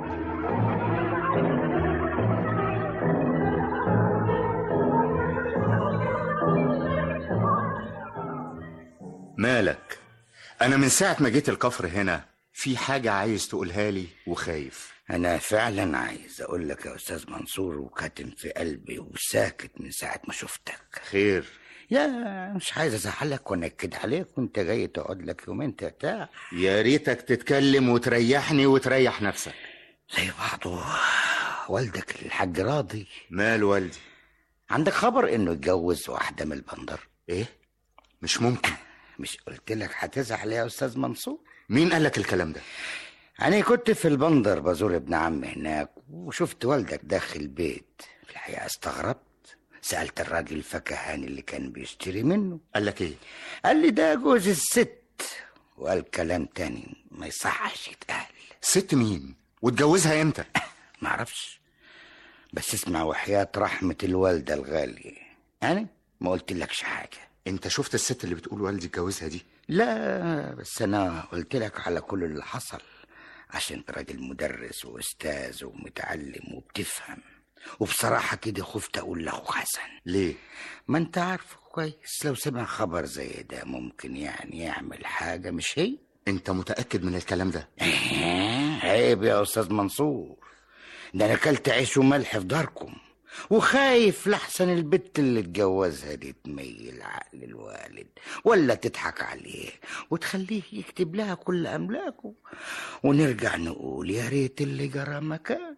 مالك انا من ساعه ما جيت الكفر هنا في حاجه عايز تقولها لي وخايف
أنا فعلا عايز أقول لك يا أستاذ منصور وكاتم في قلبي وساكت من ساعة ما شفتك
خير
يا مش عايز أزعلك وأنكد عليك وأنت جاي تقعد لك يومين ترتاح
يا ريتك تتكلم وتريحني وتريح نفسك
زي بعضه والدك الحاج راضي
مال والدي
عندك خبر إنه اتجوز واحدة من البندر
إيه؟ مش ممكن
مش قلت لك هتزعل يا أستاذ منصور
مين قال لك الكلام ده
أنا كنت في البندر بزور ابن عمي هناك وشفت والدك داخل البيت في الحقيقة استغربت سألت الراجل الفكهاني اللي كان بيشتري منه
قال لك ايه
قال لي ده جوز الست وقال كلام تاني ما يصحش يتقال
ست مين واتجوزها امتى
معرفش بس اسمع وحياة رحمة الوالدة الغالية أنا ما قلت لكش حاجة
انت شفت الست اللي بتقول والدي اتجوزها دي
لا بس أنا قلت لك على كل اللي حصل عشان انت راجل مدرس واستاذ ومتعلم وبتفهم وبصراحة كده خفت أقول لأخو حسن
ليه؟
ما أنت عارفه كويس لو سمع خبر زي ده ممكن يعني يعمل حاجة مش هي
انت متأكد من الكلام ده؟
عيب يا أستاذ منصور ده أنا أكلت عيش وملح في داركم وخايف لحسن البت اللي اتجوزها دي تميل عقل الوالد ولا تضحك عليه وتخليه يكتب لها كل أملاكه ونرجع نقول يا ريت اللي جرى مكان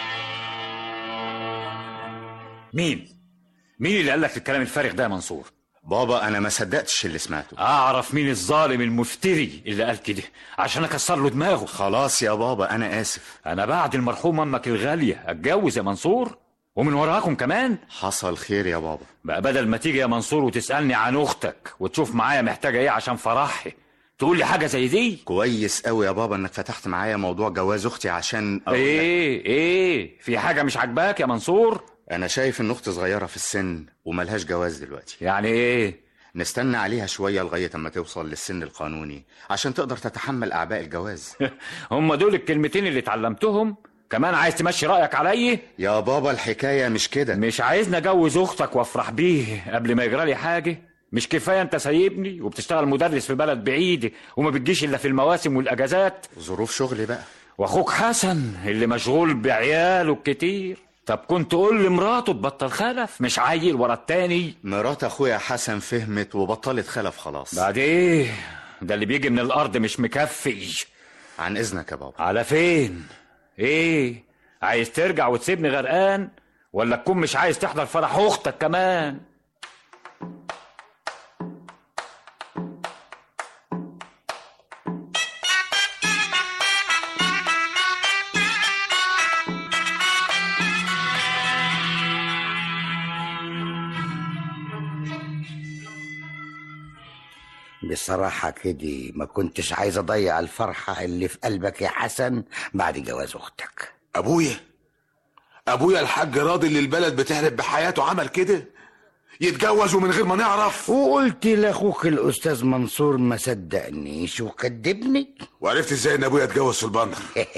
مين؟ مين اللي قال لك الكلام الفارغ ده يا منصور؟
بابا انا ما صدقتش اللي سمعته
اعرف مين الظالم المفتري اللي قال كده عشان اكسر له دماغه
خلاص يا بابا انا اسف
انا بعد المرحوم امك الغاليه اتجوز يا منصور ومن وراكم كمان
حصل خير يا بابا
بقى بدل ما تيجي يا منصور وتسالني عن اختك وتشوف معايا محتاجه ايه عشان فرحي تقول لي حاجه زي دي
كويس قوي يا بابا انك فتحت معايا موضوع جواز اختي عشان أقول لك.
ايه ايه في حاجه مش عاجباك يا منصور
انا شايف ان اختي صغيره في السن وملهاش جواز دلوقتي
يعني ايه
نستنى عليها شويه لغايه اما توصل للسن القانوني عشان تقدر تتحمل اعباء الجواز
هم دول الكلمتين اللي اتعلمتهم كمان عايز تمشي رايك عليا
يا بابا الحكايه مش كده
مش عايزني اجوز اختك وافرح بيه قبل ما يجرى لي حاجه مش كفايه انت سايبني وبتشتغل مدرس في بلد بعيد وما بتجيش الا في المواسم والاجازات
ظروف شغلي بقى
واخوك حسن اللي مشغول بعياله الكتير طب كنت قول لمراته تبطل خلف مش عيل ورا التاني
مرات اخويا حسن فهمت وبطلت خلف خلاص
بعد ايه ده اللي بيجي من الارض مش مكفي
عن اذنك يا بابا
على فين ايه عايز ترجع وتسيبني غرقان ولا تكون مش عايز تحضر فرح اختك كمان
بصراحة كده ما كنتش عايز أضيع الفرحة اللي في قلبك يا حسن بعد جواز أختك
ابويا ابويا الحاج راضي اللي البلد بتهرب بحياته عمل كده يتجوز ومن غير ما نعرف
وقلت لاخوك الاستاذ منصور ما صدقنيش وكدبني
وعرفت ازاي ان ابويا اتجوز في البندر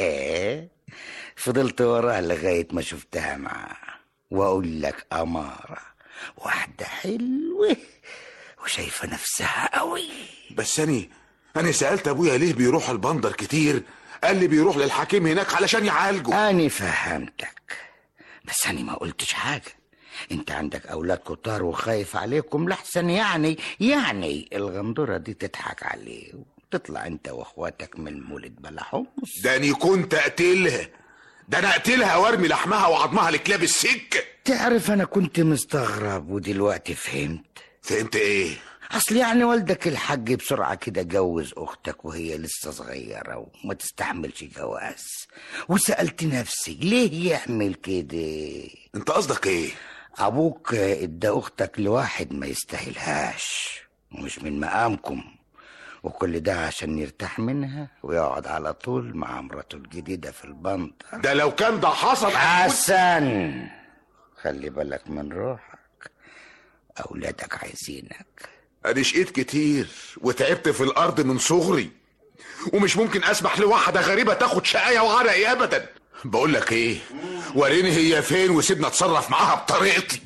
فضلت وراه لغايه ما شفتها معاه واقول لك اماره واحده حلوه وشايفه نفسها قوي
بس اني انا سالت ابويا ليه بيروح البندر كتير قال لي بيروح للحكيم هناك علشان يعالجه
أنا فهمتك بس أنا ما قلتش حاجة أنت عندك أولاد كتار وخايف عليكم لحسن يعني يعني الغندورة دي تضحك عليه وتطلع أنت وأخواتك من المولد بلا حمص
ده اني كنت اقتلها ده انا اقتلها وارمي لحمها وعظمها لكلاب السك
تعرف أنا كنت مستغرب ودلوقتي فهمت
فهمت ايه
اصل يعني والدك الحاج بسرعة كده جوز اختك وهي لسه صغيرة وما تستحملش جواز وسألت نفسي ليه يعمل كده
انت قصدك ايه
ابوك ادى اختك لواحد ما يستاهلهاش ومش من مقامكم وكل ده عشان يرتاح منها ويقعد على طول مع مراته الجديدة في البنطة
ده لو كان ده حصل
حسن خلي بالك من روحك أولادك عايزينك
ادي شقيت كتير وتعبت في الارض من صغري ومش ممكن اسمح لواحده غريبه تاخد شقايه وعرقي ابدا بقول لك ايه وريني هي فين وسيبنا اتصرف معاها بطريقتي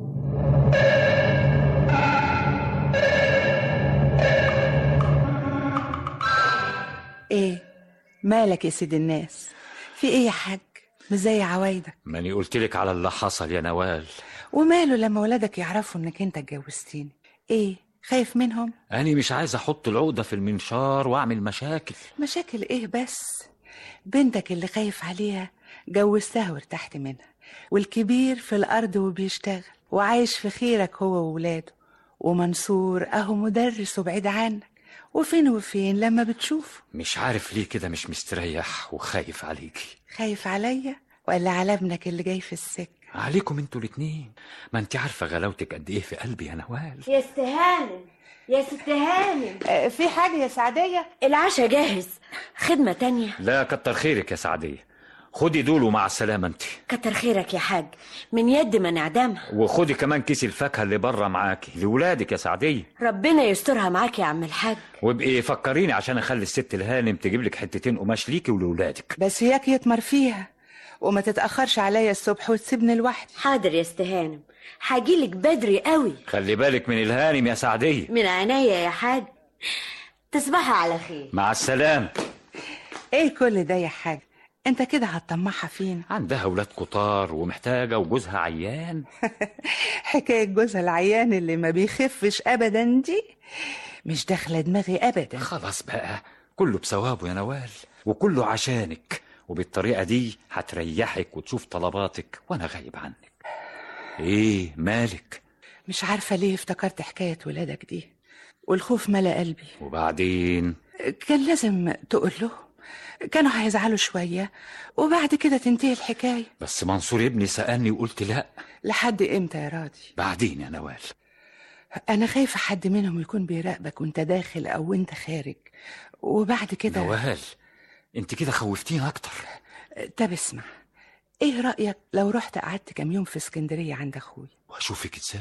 ايه مالك يا سيد الناس في ايه يا حاج مش زي عوايدك
ماني قلت لك على اللي حصل يا نوال
وماله لما ولادك يعرفوا انك انت اتجوزتني ايه خايف منهم
أنا مش عايز أحط العقدة في المنشار وأعمل مشاكل
مشاكل ايه بس بنتك اللي خايف عليها جوزتها وارتحت منها والكبير في الارض وبيشتغل وعايش في خيرك هو وولاده ومنصور اهو مدرس وبعيد عنك وفين وفين لما بتشوفه
مش عارف ليه كده مش مستريح وخايف عليكي
خايف عليا ولا على ابنك اللي جاي في السكة
عليكم انتوا الاتنين ما انت عارفة غلاوتك قد ايه في قلبي يا نوال
يا ست هانم يا ست هانم
في حاجة يا سعدية
العشاء جاهز خدمة تانية
لا كتر خيرك يا سعدية خدي دول ومع السلامة انت
كتر خيرك يا حاج من يد ما نعدمها
وخدي كمان كيس الفاكهة اللي بره معاكي لولادك يا سعدية
ربنا يسترها معاك يا عم الحاج
وابقي فكريني عشان اخلي الست الهانم تجيب لك حتتين قماش ليكي ولولادك
بس هيك يتمر فيها وما تتأخرش عليا الصبح وتسيبني لوحدي
حاضر يا ست هانم هجيلك بدري قوي
خلي بالك من الهانم يا سعدية
من عينيا يا حاج تصبحي على خير
مع السلامة
ايه كل ده يا حاج انت كده هتطمعها فينا
عندها ولاد كتار ومحتاجة وجوزها عيان
حكاية جوزها العيان اللي ما بيخفش ابدا دي مش داخلة دماغي ابدا
خلاص بقى كله بثوابه يا نوال وكله عشانك وبالطريقة دي هتريحك وتشوف طلباتك وانا غايب عنك ايه مالك
مش عارفة ليه افتكرت حكاية ولادك دي والخوف ملا قلبي
وبعدين
كان لازم تقول له كانوا هيزعلوا شوية وبعد كده تنتهي الحكاية
بس منصور ابني سألني وقلت لا
لحد امتى يا راضي
بعدين يا نوال
انا خايفة حد منهم يكون بيراقبك وانت داخل او وانت خارج وبعد كده
نوال انت كده خوفتيني اكتر
طب اسمع ايه رأيك لو رحت قعدت كام يوم في اسكندرية عند اخوي
واشوفك ازاي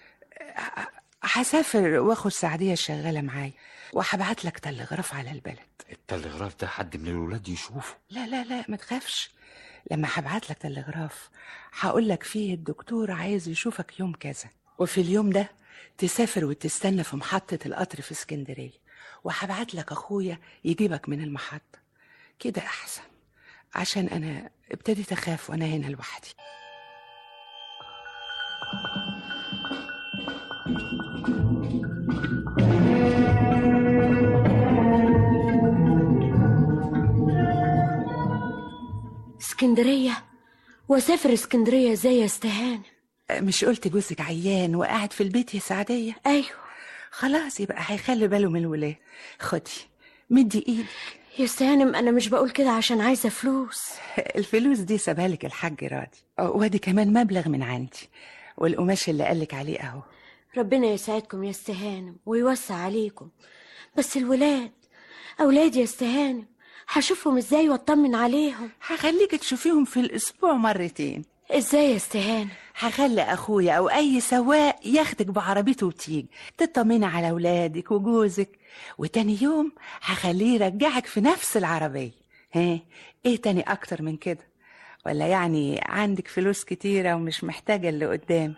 هسافر واخد سعدية الشغالة معايا وهبعت لك تلغراف على البلد
التلغراف ده حد من الولاد يشوفه
لا لا لا ما تخافش لما هبعت لك تلغراف هقول لك فيه الدكتور عايز يشوفك يوم كذا وفي اليوم ده تسافر وتستنى في محطة القطر في اسكندرية وهبعت لك اخويا يجيبك من المحطة كده احسن عشان انا ابتديت اخاف وانا هنا لوحدي
اسكندرية واسافر اسكندرية ازاي يا استهانة
مش قلت جوزك عيان وقاعد في البيت يا سعدية
ايوه
خلاص يبقى هيخلي باله من الولاد خدي مدي ايدك
يا استهانم انا مش بقول كده عشان عايزة فلوس
الفلوس دي سابها لك الحاج راضي وادي كمان مبلغ من عندي والقماش اللي قالك عليه اهو
ربنا يسعدكم يا استهانم ويوسع عليكم بس الولاد اولادي يا استهانم هشوفهم ازاي واطمن عليهم
هخليك تشوفيهم في الاسبوع مرتين
ازاي يا استهانة
هخلي اخويا او اي سواق ياخدك بعربيته وتيجي تطمني على اولادك وجوزك وتاني يوم هخليه يرجعك في نفس العربية ها ايه تاني اكتر من كده ولا يعني عندك فلوس كتيرة ومش محتاجة اللي قدامك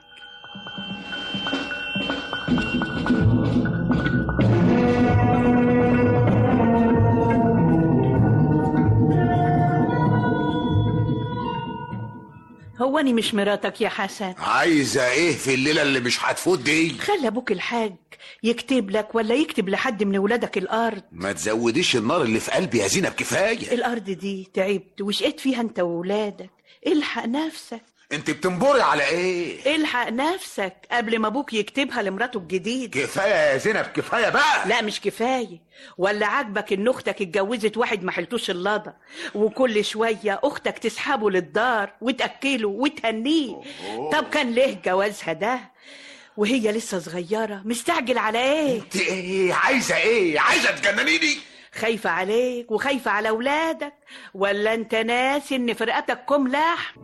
هو أنا مش مراتك يا حسن
عايزة ايه في الليلة اللي مش هتفوت دي
خلي أبوك الحاج يكتب لك ولا يكتب لحد من ولادك الأرض
ما تزوديش النار اللي في قلبي يا زينب كفاية
الأرض دي تعبت وشقيت فيها أنت وولادك الحق نفسك
انت بتنبري على ايه
الحق نفسك قبل ما ابوك يكتبها لمراته الجديد
كفايه يا زينب كفايه بقى
لا مش كفايه ولا عاجبك ان اختك اتجوزت واحد ما حلتوش اللضا وكل شويه اختك تسحبه للدار وتاكله وتهنيه طب كان ليه جوازها ده وهي لسه صغيره مستعجل على ايه
انت ايه عايزه ايه عايزه تجننيني
خايفه عليك وخايفه على اولادك ولا انت ناسي ان فرقتك كم لحم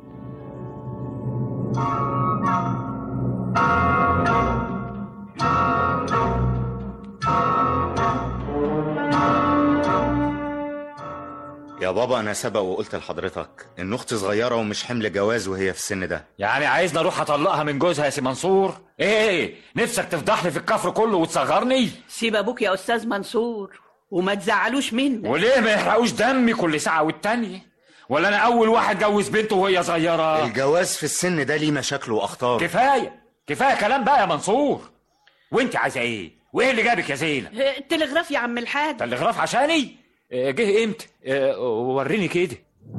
يا بابا انا سبق وقلت لحضرتك ان اختي صغيره ومش حمل جواز وهي في السن ده
يعني عايزني اروح اطلقها من جوزها يا سي منصور ايه نفسك تفضحني في الكفر كله وتصغرني
سيب ابوك يا استاذ منصور وما تزعلوش منه
وليه ما يحرقوش دمي كل ساعه والتانيه ولا انا اول واحد جوز بنته وهي صغيره
الجواز في السن ده ليه مشاكله واخطاره
كفايه كفايه كلام بقى يا منصور وانت عايزه ايه وايه اللي جابك يا زينب
التلغراف يا عم الحاج
تلغراف عشاني آه، جه امتى آه، وريني كده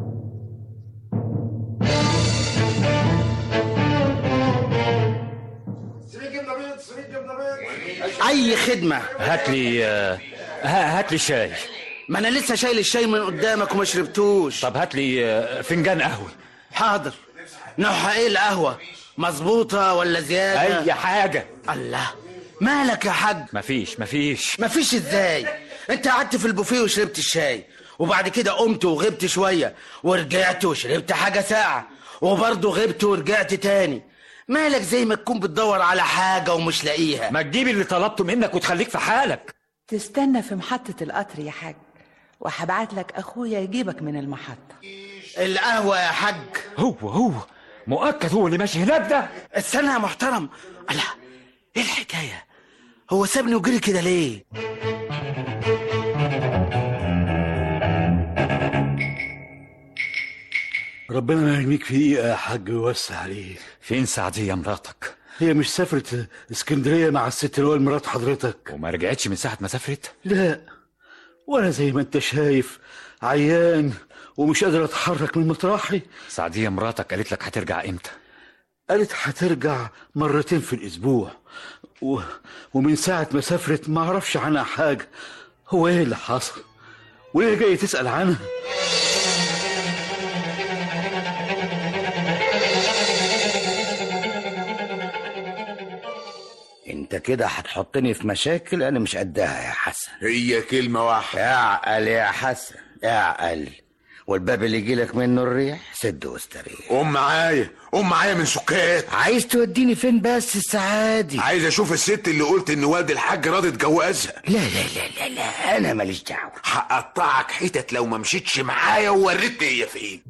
اي خدمه
هات لي آه، ها- هات لي شاي
ما انا لسه شايل الشاي من قدامك وما شربتوش
طب هات لي آه، فنجان قهوه
حاضر نوعها ايه القهوه مظبوطه ولا زياده
اي حاجه
الله مالك يا حاج
مفيش مفيش
مفيش ازاي انت قعدت في البوفيه وشربت الشاي وبعد كده قمت وغبت شويه ورجعت وشربت حاجه ساعه وبرضه غبت ورجعت تاني مالك زي ما تكون بتدور على حاجه ومش لاقيها
ما تجيب اللي طلبته منك وتخليك في حالك
تستنى في محطة القطر يا حاج وهبعت لك أخويا يجيبك من المحطة
القهوه يا حاج
هو هو مؤكد هو اللي ماشي هناك ده
استنى يا محترم الله ايه الحكايه هو سابني وجري كده ليه
ربنا ما يرميك في دقيقة يا حاج ويوسع عليك
فين سعدية مراتك؟
هي مش سافرت اسكندرية مع الست اللي هو مرات حضرتك
وما رجعتش من ساعة ما سافرت؟
لا وانا زي ما انت شايف عيان ومش قادر اتحرك من مطرحي
سعدية مراتك قالت لك هترجع امتى؟
قالت هترجع مرتين في الاسبوع و... ومن ساعة ما سافرت ما اعرفش عنها حاجة هو ايه اللي حصل وليه جاي تسأل عنها
انت كده هتحطني في مشاكل انا مش قدها يا حسن
هي كلمة واحدة
اعقل يا حسن اعقل والباب اللي يجيلك منه الريح سد واستريح
قوم معايا قوم معايا من سكات
عايز توديني فين بس السعادي
عايز اشوف الست اللي قلت ان والد الحاج راضي تجوزها
لا لا لا لا لا انا ماليش دعوه
هقطعك حتت لو ما مشيتش معايا ووريتني هي فين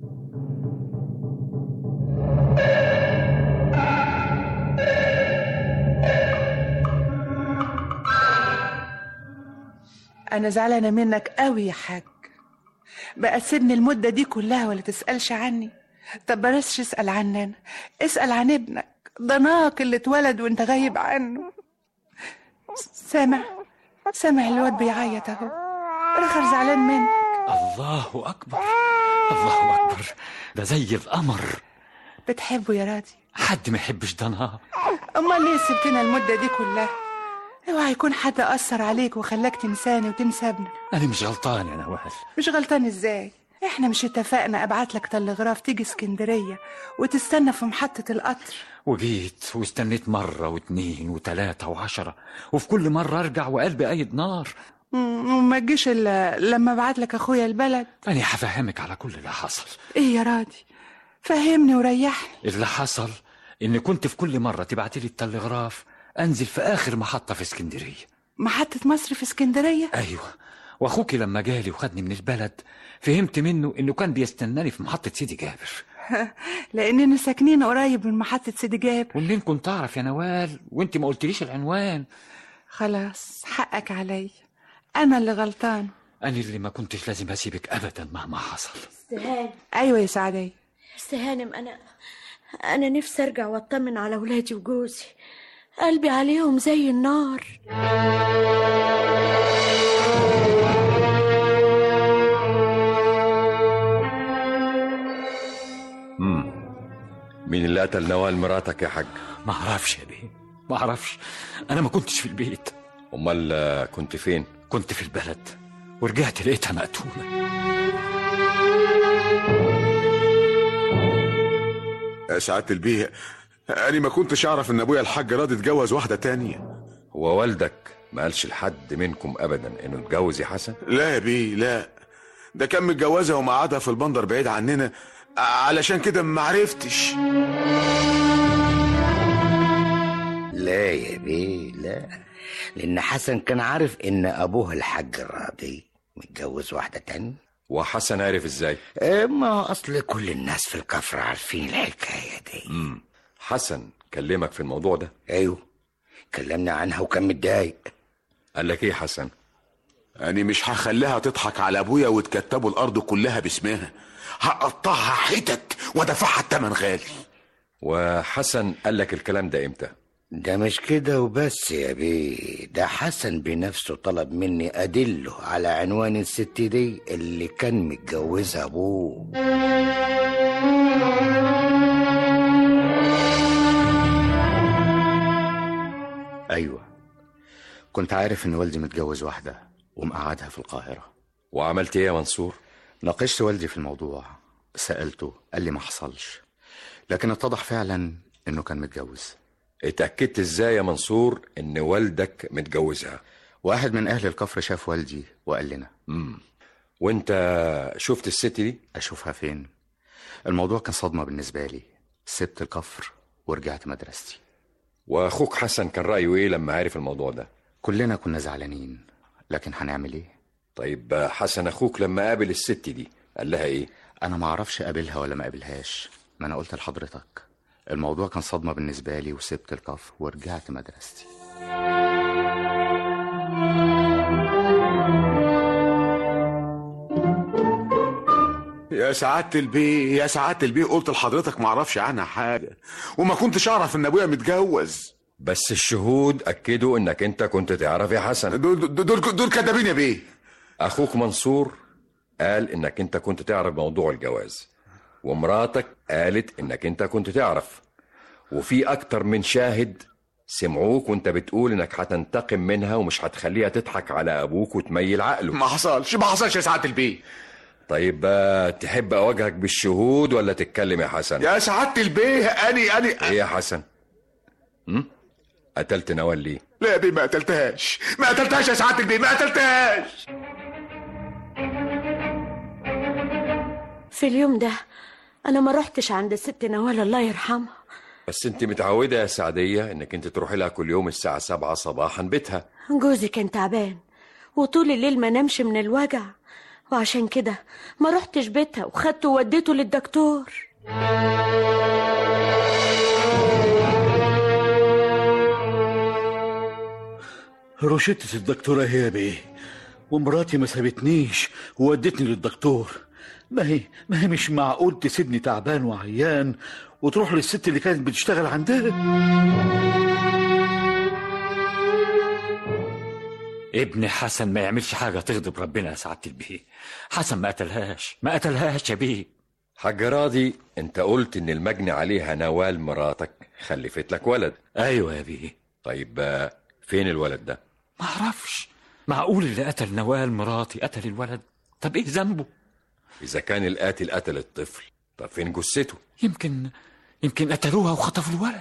أنا زعلانة منك قوي يا حاج بقى تسيبني المدة دي كلها ولا تسألش عني طب بلاش اسأل عني أنا اسأل عن ابنك ده ناق اللي اتولد وانت غايب عنه سامع سامع الواد بيعيط اهو رخر زعلان منك
الله أكبر الله أكبر ده زي القمر
بتحبه يا راضي
حد ما يحبش ده نهار
امال ليه سبتنا المدة دي كلها اوعى يكون حد أثر عليك وخلاك تنساني وتنسى ابنك
أنا مش غلطان يا نوال
مش غلطان ازاي احنا مش اتفقنا ابعت لك تلغراف تيجي اسكندرية وتستنى في محطة القطر
وجيت واستنيت مرة واتنين وتلاتة وعشرة وفي كل مرة أرجع وقلبي قايد نار
مم، وما تجيش الا لما ابعت لك اخويا البلد
أنا هفهمك على كل اللي حصل
ايه يا راضي فهمني وريحني
اللي حصل إن كنت في كل مرة تبعتلي التلغراف أنزل في آخر محطة في اسكندرية
محطة مصر في اسكندرية
أيوة وأخوكي لما جالي وخدني من البلد فهمت منه إنه كان بيستناني في محطة سيدي جابر
لاننا ساكنين قريب من محطة سيدي جابر
ومنين كنت أعرف يا نوال وأنت ما قلتليش العنوان
خلاص حقك عليا انا اللي غلطان
أنا اللي ما كنتش لازم أسيبك أبدا مهما حصل
استهان
ايوه يا سعدية
استهانم انا انا نفسي ارجع واطمن على ولادي وجوزي قلبي عليهم زي النار
مم.
مين اللي قتل نوال مراتك يا حاج
ما اعرفش يا بيه ما اعرفش انا ما كنتش في البيت
امال آه، كنت فين
كنت في البلد ورجعت لقيتها مقتوله
يا سعادة البيه أنا ما كنتش أعرف إن أبويا الحاج راضي يتجوز واحدة تانية
هو والدك ما قالش لحد منكم ابدا انه اتجوز يا حسن
لا يا بيه لا ده كان متجوزها ومقعدها في البندر بعيد عننا علشان كده ما عرفتش
لا يا بيه لا لأن حسن كان عارف إن أبوه الحاج الراضي متجوز واحدة تانية
وحسن عرف ازاي
إيه، ما هو أصل كل الناس في الكفر عارفين الحكاية دي
امم حسن كلمك في الموضوع ده
أيوه كلمنا عنها وكان متضايق
قال لك ايه حسن
أنا مش هخليها تضحك على أبويا وتكتبوا الأرض كلها باسمها هقطعها حتت وادفعها التمن غالي
وحسن قال لك الكلام ده امتى
ده مش كده وبس يا بيه ده حسن بنفسه طلب مني أدله على عنوان الست دي اللي كان متجوزها أبوه
أيوة كنت عارف إن والدي متجوز واحدة ومقعدها في القاهرة
وعملت ايه يا منصور
ناقشت والدي في الموضوع سألته قال لي ما حصلش لكن اتضح فعلا إنه كان متجوز
اتأكدت ازاي يا منصور ان والدك متجوزها
واحد من أهل الكفر شاف والدي وقال لنا
امم وانت شفت الست دي
أشوفها فين الموضوع كان صدمة بالنسبة لي سبت الكفر ورجعت مدرستي
واخوك حسن كان رأيه ايه لما عرف الموضوع ده
كلنا كنا زعلانين لكن هنعمل ايه
طيب حسن اخوك لما قابل الست دي قال لها ايه
انا ما اعرفش اقابلها ولا ما اقابلهاش ما انا قلت لحضرتك الموضوع كان صدمة بالنسبة لي وسبت الكفر ورجعت مدرستي
يا سعادة البيه يا سعادة البيه قلت لحضرتك ما اعرفش عنها حاجة وما كنتش اعرف ان ابويا متجوز
بس الشهود اكدوا انك انت كنت تعرف يا حسن
دول دول دول كدابين يا بيه
اخوك منصور قال انك انت كنت تعرف موضوع الجواز ومراتك قالت انك انت كنت تعرف وفي اكتر من شاهد سمعوك وانت بتقول انك هتنتقم منها ومش هتخليها تضحك على ابوك وتميل عقله
ما حصلش ما حصلش يا سعادة البيه
طيب آه، تحب اواجهك بالشهود ولا تتكلم يا حسن
يا سعادة البيه اني اني
ايه يا حسن م? قتلت نوال ليه
لا يا بيه ما قتلتهاش ما قتلتهاش يا سعادة البيه ما قتلتهاش
في اليوم ده أنا ما رحتش عند الست نوال الله يرحمها
بس انت متعودة يا سعدية انك انت تروحي لها كل يوم الساعة سبعة صباحا بيتها
جوزي كان تعبان وطول الليل ما نامش من الوجع وعشان كده ما رحتش بيتها وخدته ووديته للدكتور
روشتة الدكتورة هي بيه ومراتي ما سابتنيش وودتني للدكتور ما هي ما هي مش معقول تسيبني تعبان وعيان وتروح للست اللي كانت بتشتغل عندها
ابن حسن ما يعملش حاجة تغضب ربنا يا سعادة البيه حسن ما قتلهاش ما قتلهاش يا بيه
حاج راضي انت قلت ان المجني عليها نوال مراتك خلفت لك ولد
ايوه يا بيه
طيب آه، فين الولد ده
ما اعرفش معقول اللي قتل نوال مراتي قتل الولد طب ايه ذنبه
اذا كان القاتل قتل الطفل طب فين جثته
يمكن يمكن قتلوها وخطفوا الولد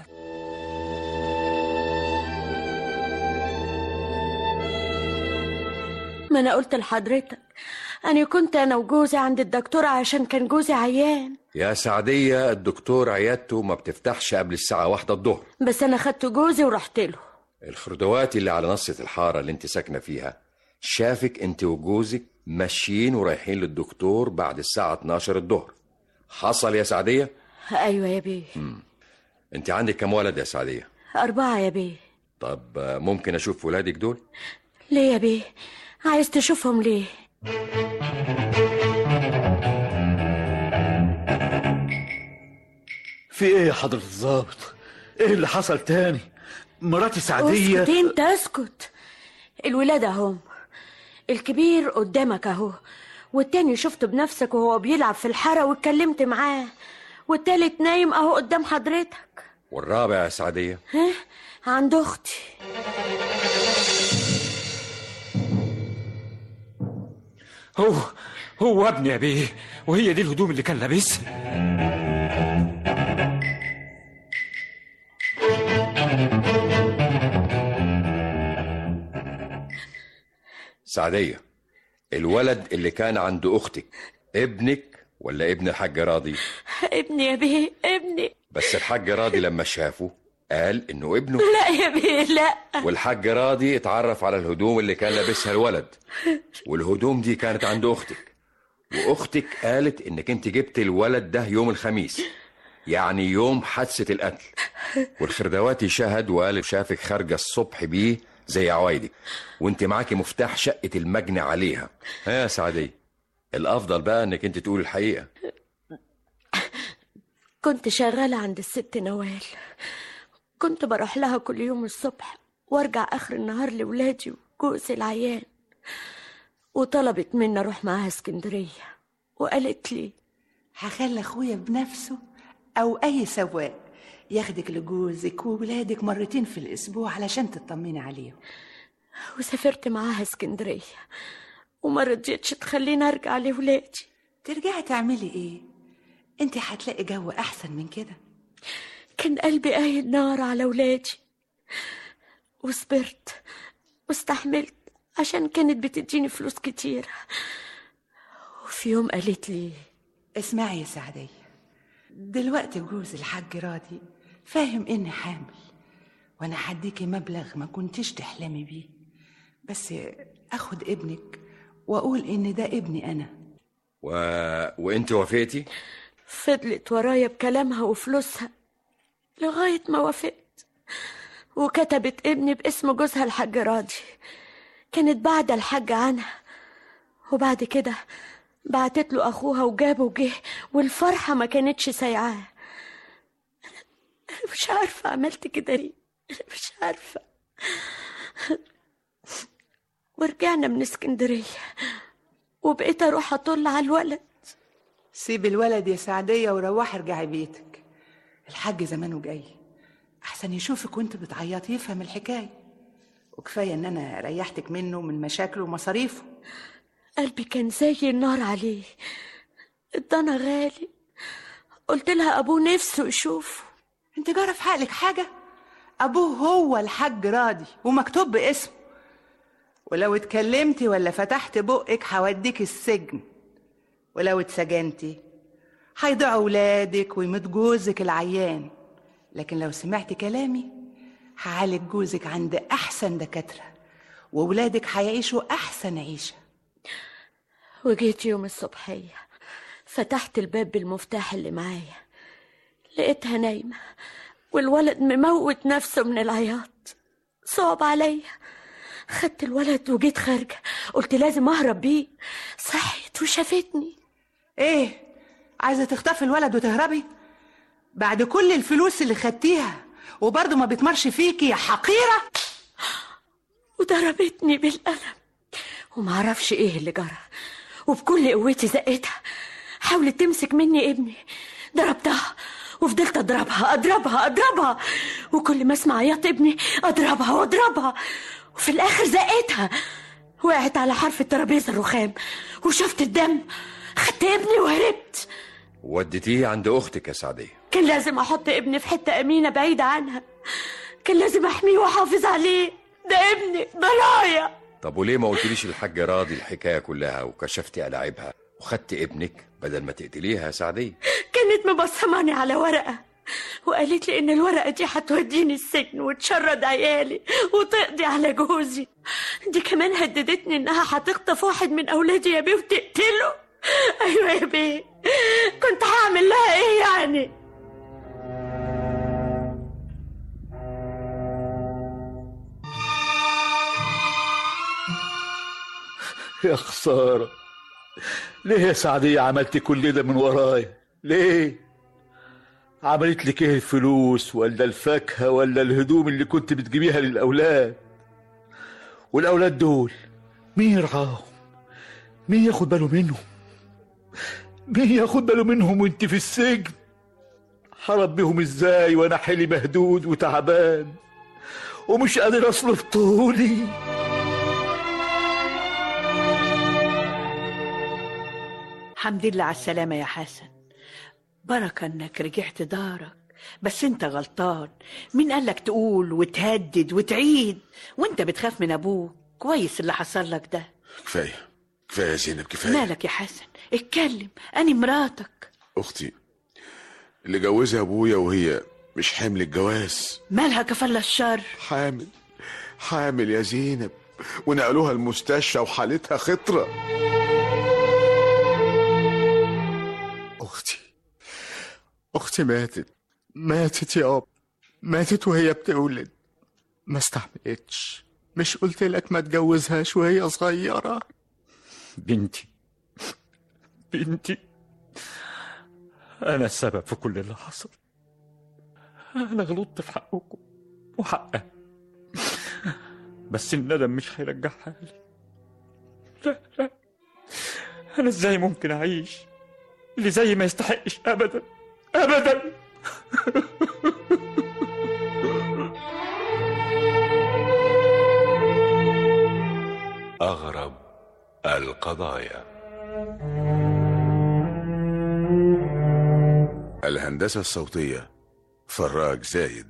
ما أنا قلت لحضرتك أنا كنت أنا وجوزي عند الدكتور عشان كان جوزي عيان
يا سعدية الدكتور عيادته ما بتفتحش قبل الساعة واحدة الظهر
بس أنا خدت جوزي ورحت له
الخردوات اللي على نصة الحارة اللي انت ساكنة فيها شافك انت وجوزك ماشيين ورايحين للدكتور بعد الساعة 12 الظهر حصل يا سعدية
أيوة يا بيه
انت عندك كم ولد يا سعدية
أربعة يا بيه
طب آه، ممكن اشوف ولادك دول
ليه يا بيه عايز تشوفهم ليه
في ايه يا حضرة الظابط ايه اللي حصل تاني مراتي سعدية
اسكت انت اسكت الولاد اهم الكبير قدامك اهو والتاني شفته بنفسك وهو بيلعب في الحارة واتكلمت معاه والتالت نايم اهو قدام حضرتك
والرابع يا سعدية
ها عند اختي
هو هو ابني يا بيه وهي دي الهدوم اللي كان لابسها
سعدية الولد اللي كان عند أختك ابنك ولا ابن الحاج راضي
ابني يا بيه ابني
بس الحاج راضي لما شافه قال إنه ابنه
لا يا بيه لا
والحاج راضي اتعرف على الهدوم اللي كان لابسها الولد والهدوم دي كانت عند أختك وأختك قالت إنك أنت جبت الولد ده يوم الخميس يعني يوم حادثة القتل والخردواتي شهد وقال شافك خارجة الصبح بيه زي عوايدك وانت معاكي مفتاح شقة المجني عليها ها يا سعدية الأفضل بقى إنك أنت تقول الحقيقة
كنت شغالة عند الست نوال كنت بروح لها كل يوم الصبح وارجع اخر النهار لولادي وجوزي العيان وطلبت مني اروح معاها اسكندرية وقالت لي
هخلي اخويا بنفسه او اي سواق ياخدك لجوزك وولادك مرتين في الاسبوع علشان تطمني عليهم
وسافرت معاها اسكندرية وما رضيتش تخليني ارجع لولادي
ترجعي تعملي ايه انت هتلاقي جو احسن من كده
كان قلبي قايل نار على ولادي وصبرت واستحملت عشان كانت بتديني فلوس كتير وفي يوم قالت لي
اسمعي يا سعدية دلوقتي جوز الحاج راضي فاهم اني حامل وانا هديكي مبلغ ما كنتش تحلمي بيه بس اخد ابنك واقول ان ده ابني انا
و... وانت وافقتي
فضلت ورايا بكلامها وفلوسها لغاية ما وافقت وكتبت ابني باسم جوزها الحاج راضي كانت بعد الحاج عنها وبعد كده بعتت له اخوها وجابه وجه والفرحه ما كانتش سايعاه انا مش عارفه عملت كده ليه انا مش عارفه ورجعنا من اسكندريه وبقيت اروح اطل على الولد
سيب الولد يا سعدية وروحي ارجعي بيتك الحاج زمانه جاي احسن يشوفك وانت بتعيطي يفهم الحكايه وكفايه ان انا ريحتك منه من مشاكله ومصاريفه
قلبي كان زي النار عليه الضنا غالي قلت لها ابوه نفسه يشوفه
انت جرى في حقلك حاجه ابوه هو الحاج راضي ومكتوب باسمه ولو اتكلمتي ولا فتحت بقك هوديك السجن ولو اتسجنتي هيضيعوا ولادك ويموت جوزك العيان لكن لو سمعتي كلامي هعالج جوزك عند احسن دكاتره وولادك هيعيشوا احسن عيشه
وجيت يوم الصبحية فتحت الباب بالمفتاح اللي معايا لقيتها نايمة والولد مموت نفسه من العياط صعب عليا خدت الولد وجيت خارجة قلت لازم أهرب بيه صحيت وشافتني
ايه عايزه تخطفي الولد وتهربي بعد كل الفلوس اللي خدتيها وبرضه ما بتمرش فيكي يا حقيره
وضربتني بالقلم ومعرفش ايه اللي جرى وبكل قوتي زقتها حاولت تمسك مني ابني ضربتها وفضلت اضربها اضربها اضربها وكل ما اسمع عياط ابني اضربها واضربها وفي الاخر زقتها وقعت على حرف الترابيزه الرخام وشفت الدم خدت ابني وهربت
وديتيه عند أختك يا سعدية
كان لازم احط ابني في حته امينه بعيده عنها كان لازم احميه واحافظ عليه ده ابني ضنايا
طب وليه ما قلتليش الحاج راضي الحكاية كلها وكشفتي ألاعيبها وخدت ابنك بدل ما تقتليها يا سعدية
كانت مبصماني على ورقه وقالت لي ان الورقه دي هتوديني السجن وتشرد عيالي وتقضي على جوزي دي كمان هددتني انها هتخطف واحد من اولادي يا بيه وتقتله ايوه يا بيه كنت هعمل لها ايه يعني
يا خسارة ليه يا سعدية عملت كل ده من ورايا ليه عملت لك ايه الفلوس ولا الفاكهة ولا الهدوم اللي كنت بتجيبيها للأولاد والأولاد دول مين يرعاهم مين ياخد باله منهم مين ياخد باله منهم وانت في السجن هربيهم ازاي وانا حيلي مهدود وتعبان ومش قادر اصرف طولي
الحمد لله على السلامة يا حسن بركة انك رجعت دارك بس انت غلطان مين قالك تقول وتهدد وتعيد وانت بتخاف من ابوك كويس اللي حصل لك ده
كفايه كفايه يا زينب كفايه
مالك يا حسن اتكلم اني مراتك
اختي اللي جوزها ابويا وهي مش حامل الجواز
مالها كفل الشر
حامل حامل يا زينب ونقلوها المستشفى وحالتها خطره
أختي أختي ماتت ماتت يا أب ماتت وهي بتولد ما استحملتش مش قلت لك ما تجوزهاش وهي صغيرة
بنتي بنتي أنا السبب في كل اللي حصل أنا غلطت في حقكم وحقها بس الندم مش هيرجعها لي لا لا أنا إزاي ممكن أعيش اللي زي ما يستحقش أبدا أبدا
أغرب القضايا
الهندسة الصوتية فراج زايد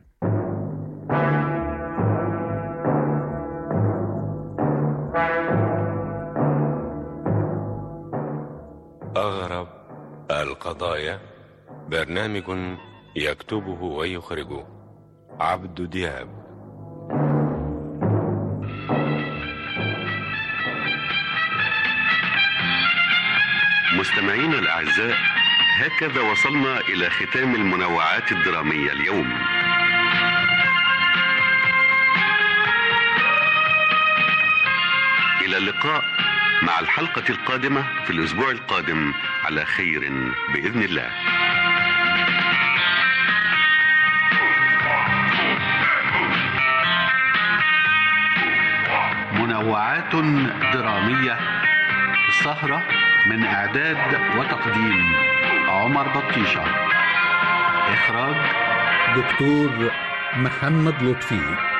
أغرب القضايا برنامج يكتبه ويخرجه عبد دياب
مستمعينا الأعزاء هكذا وصلنا إلى ختام المنوعات الدرامية اليوم إلى اللقاء مع الحلقة القادمة في الأسبوع القادم على خير بإذن الله
منوعات درامية السهرة من إعداد وتقديم عمر بطيشة إخراج
دكتور محمد لطفي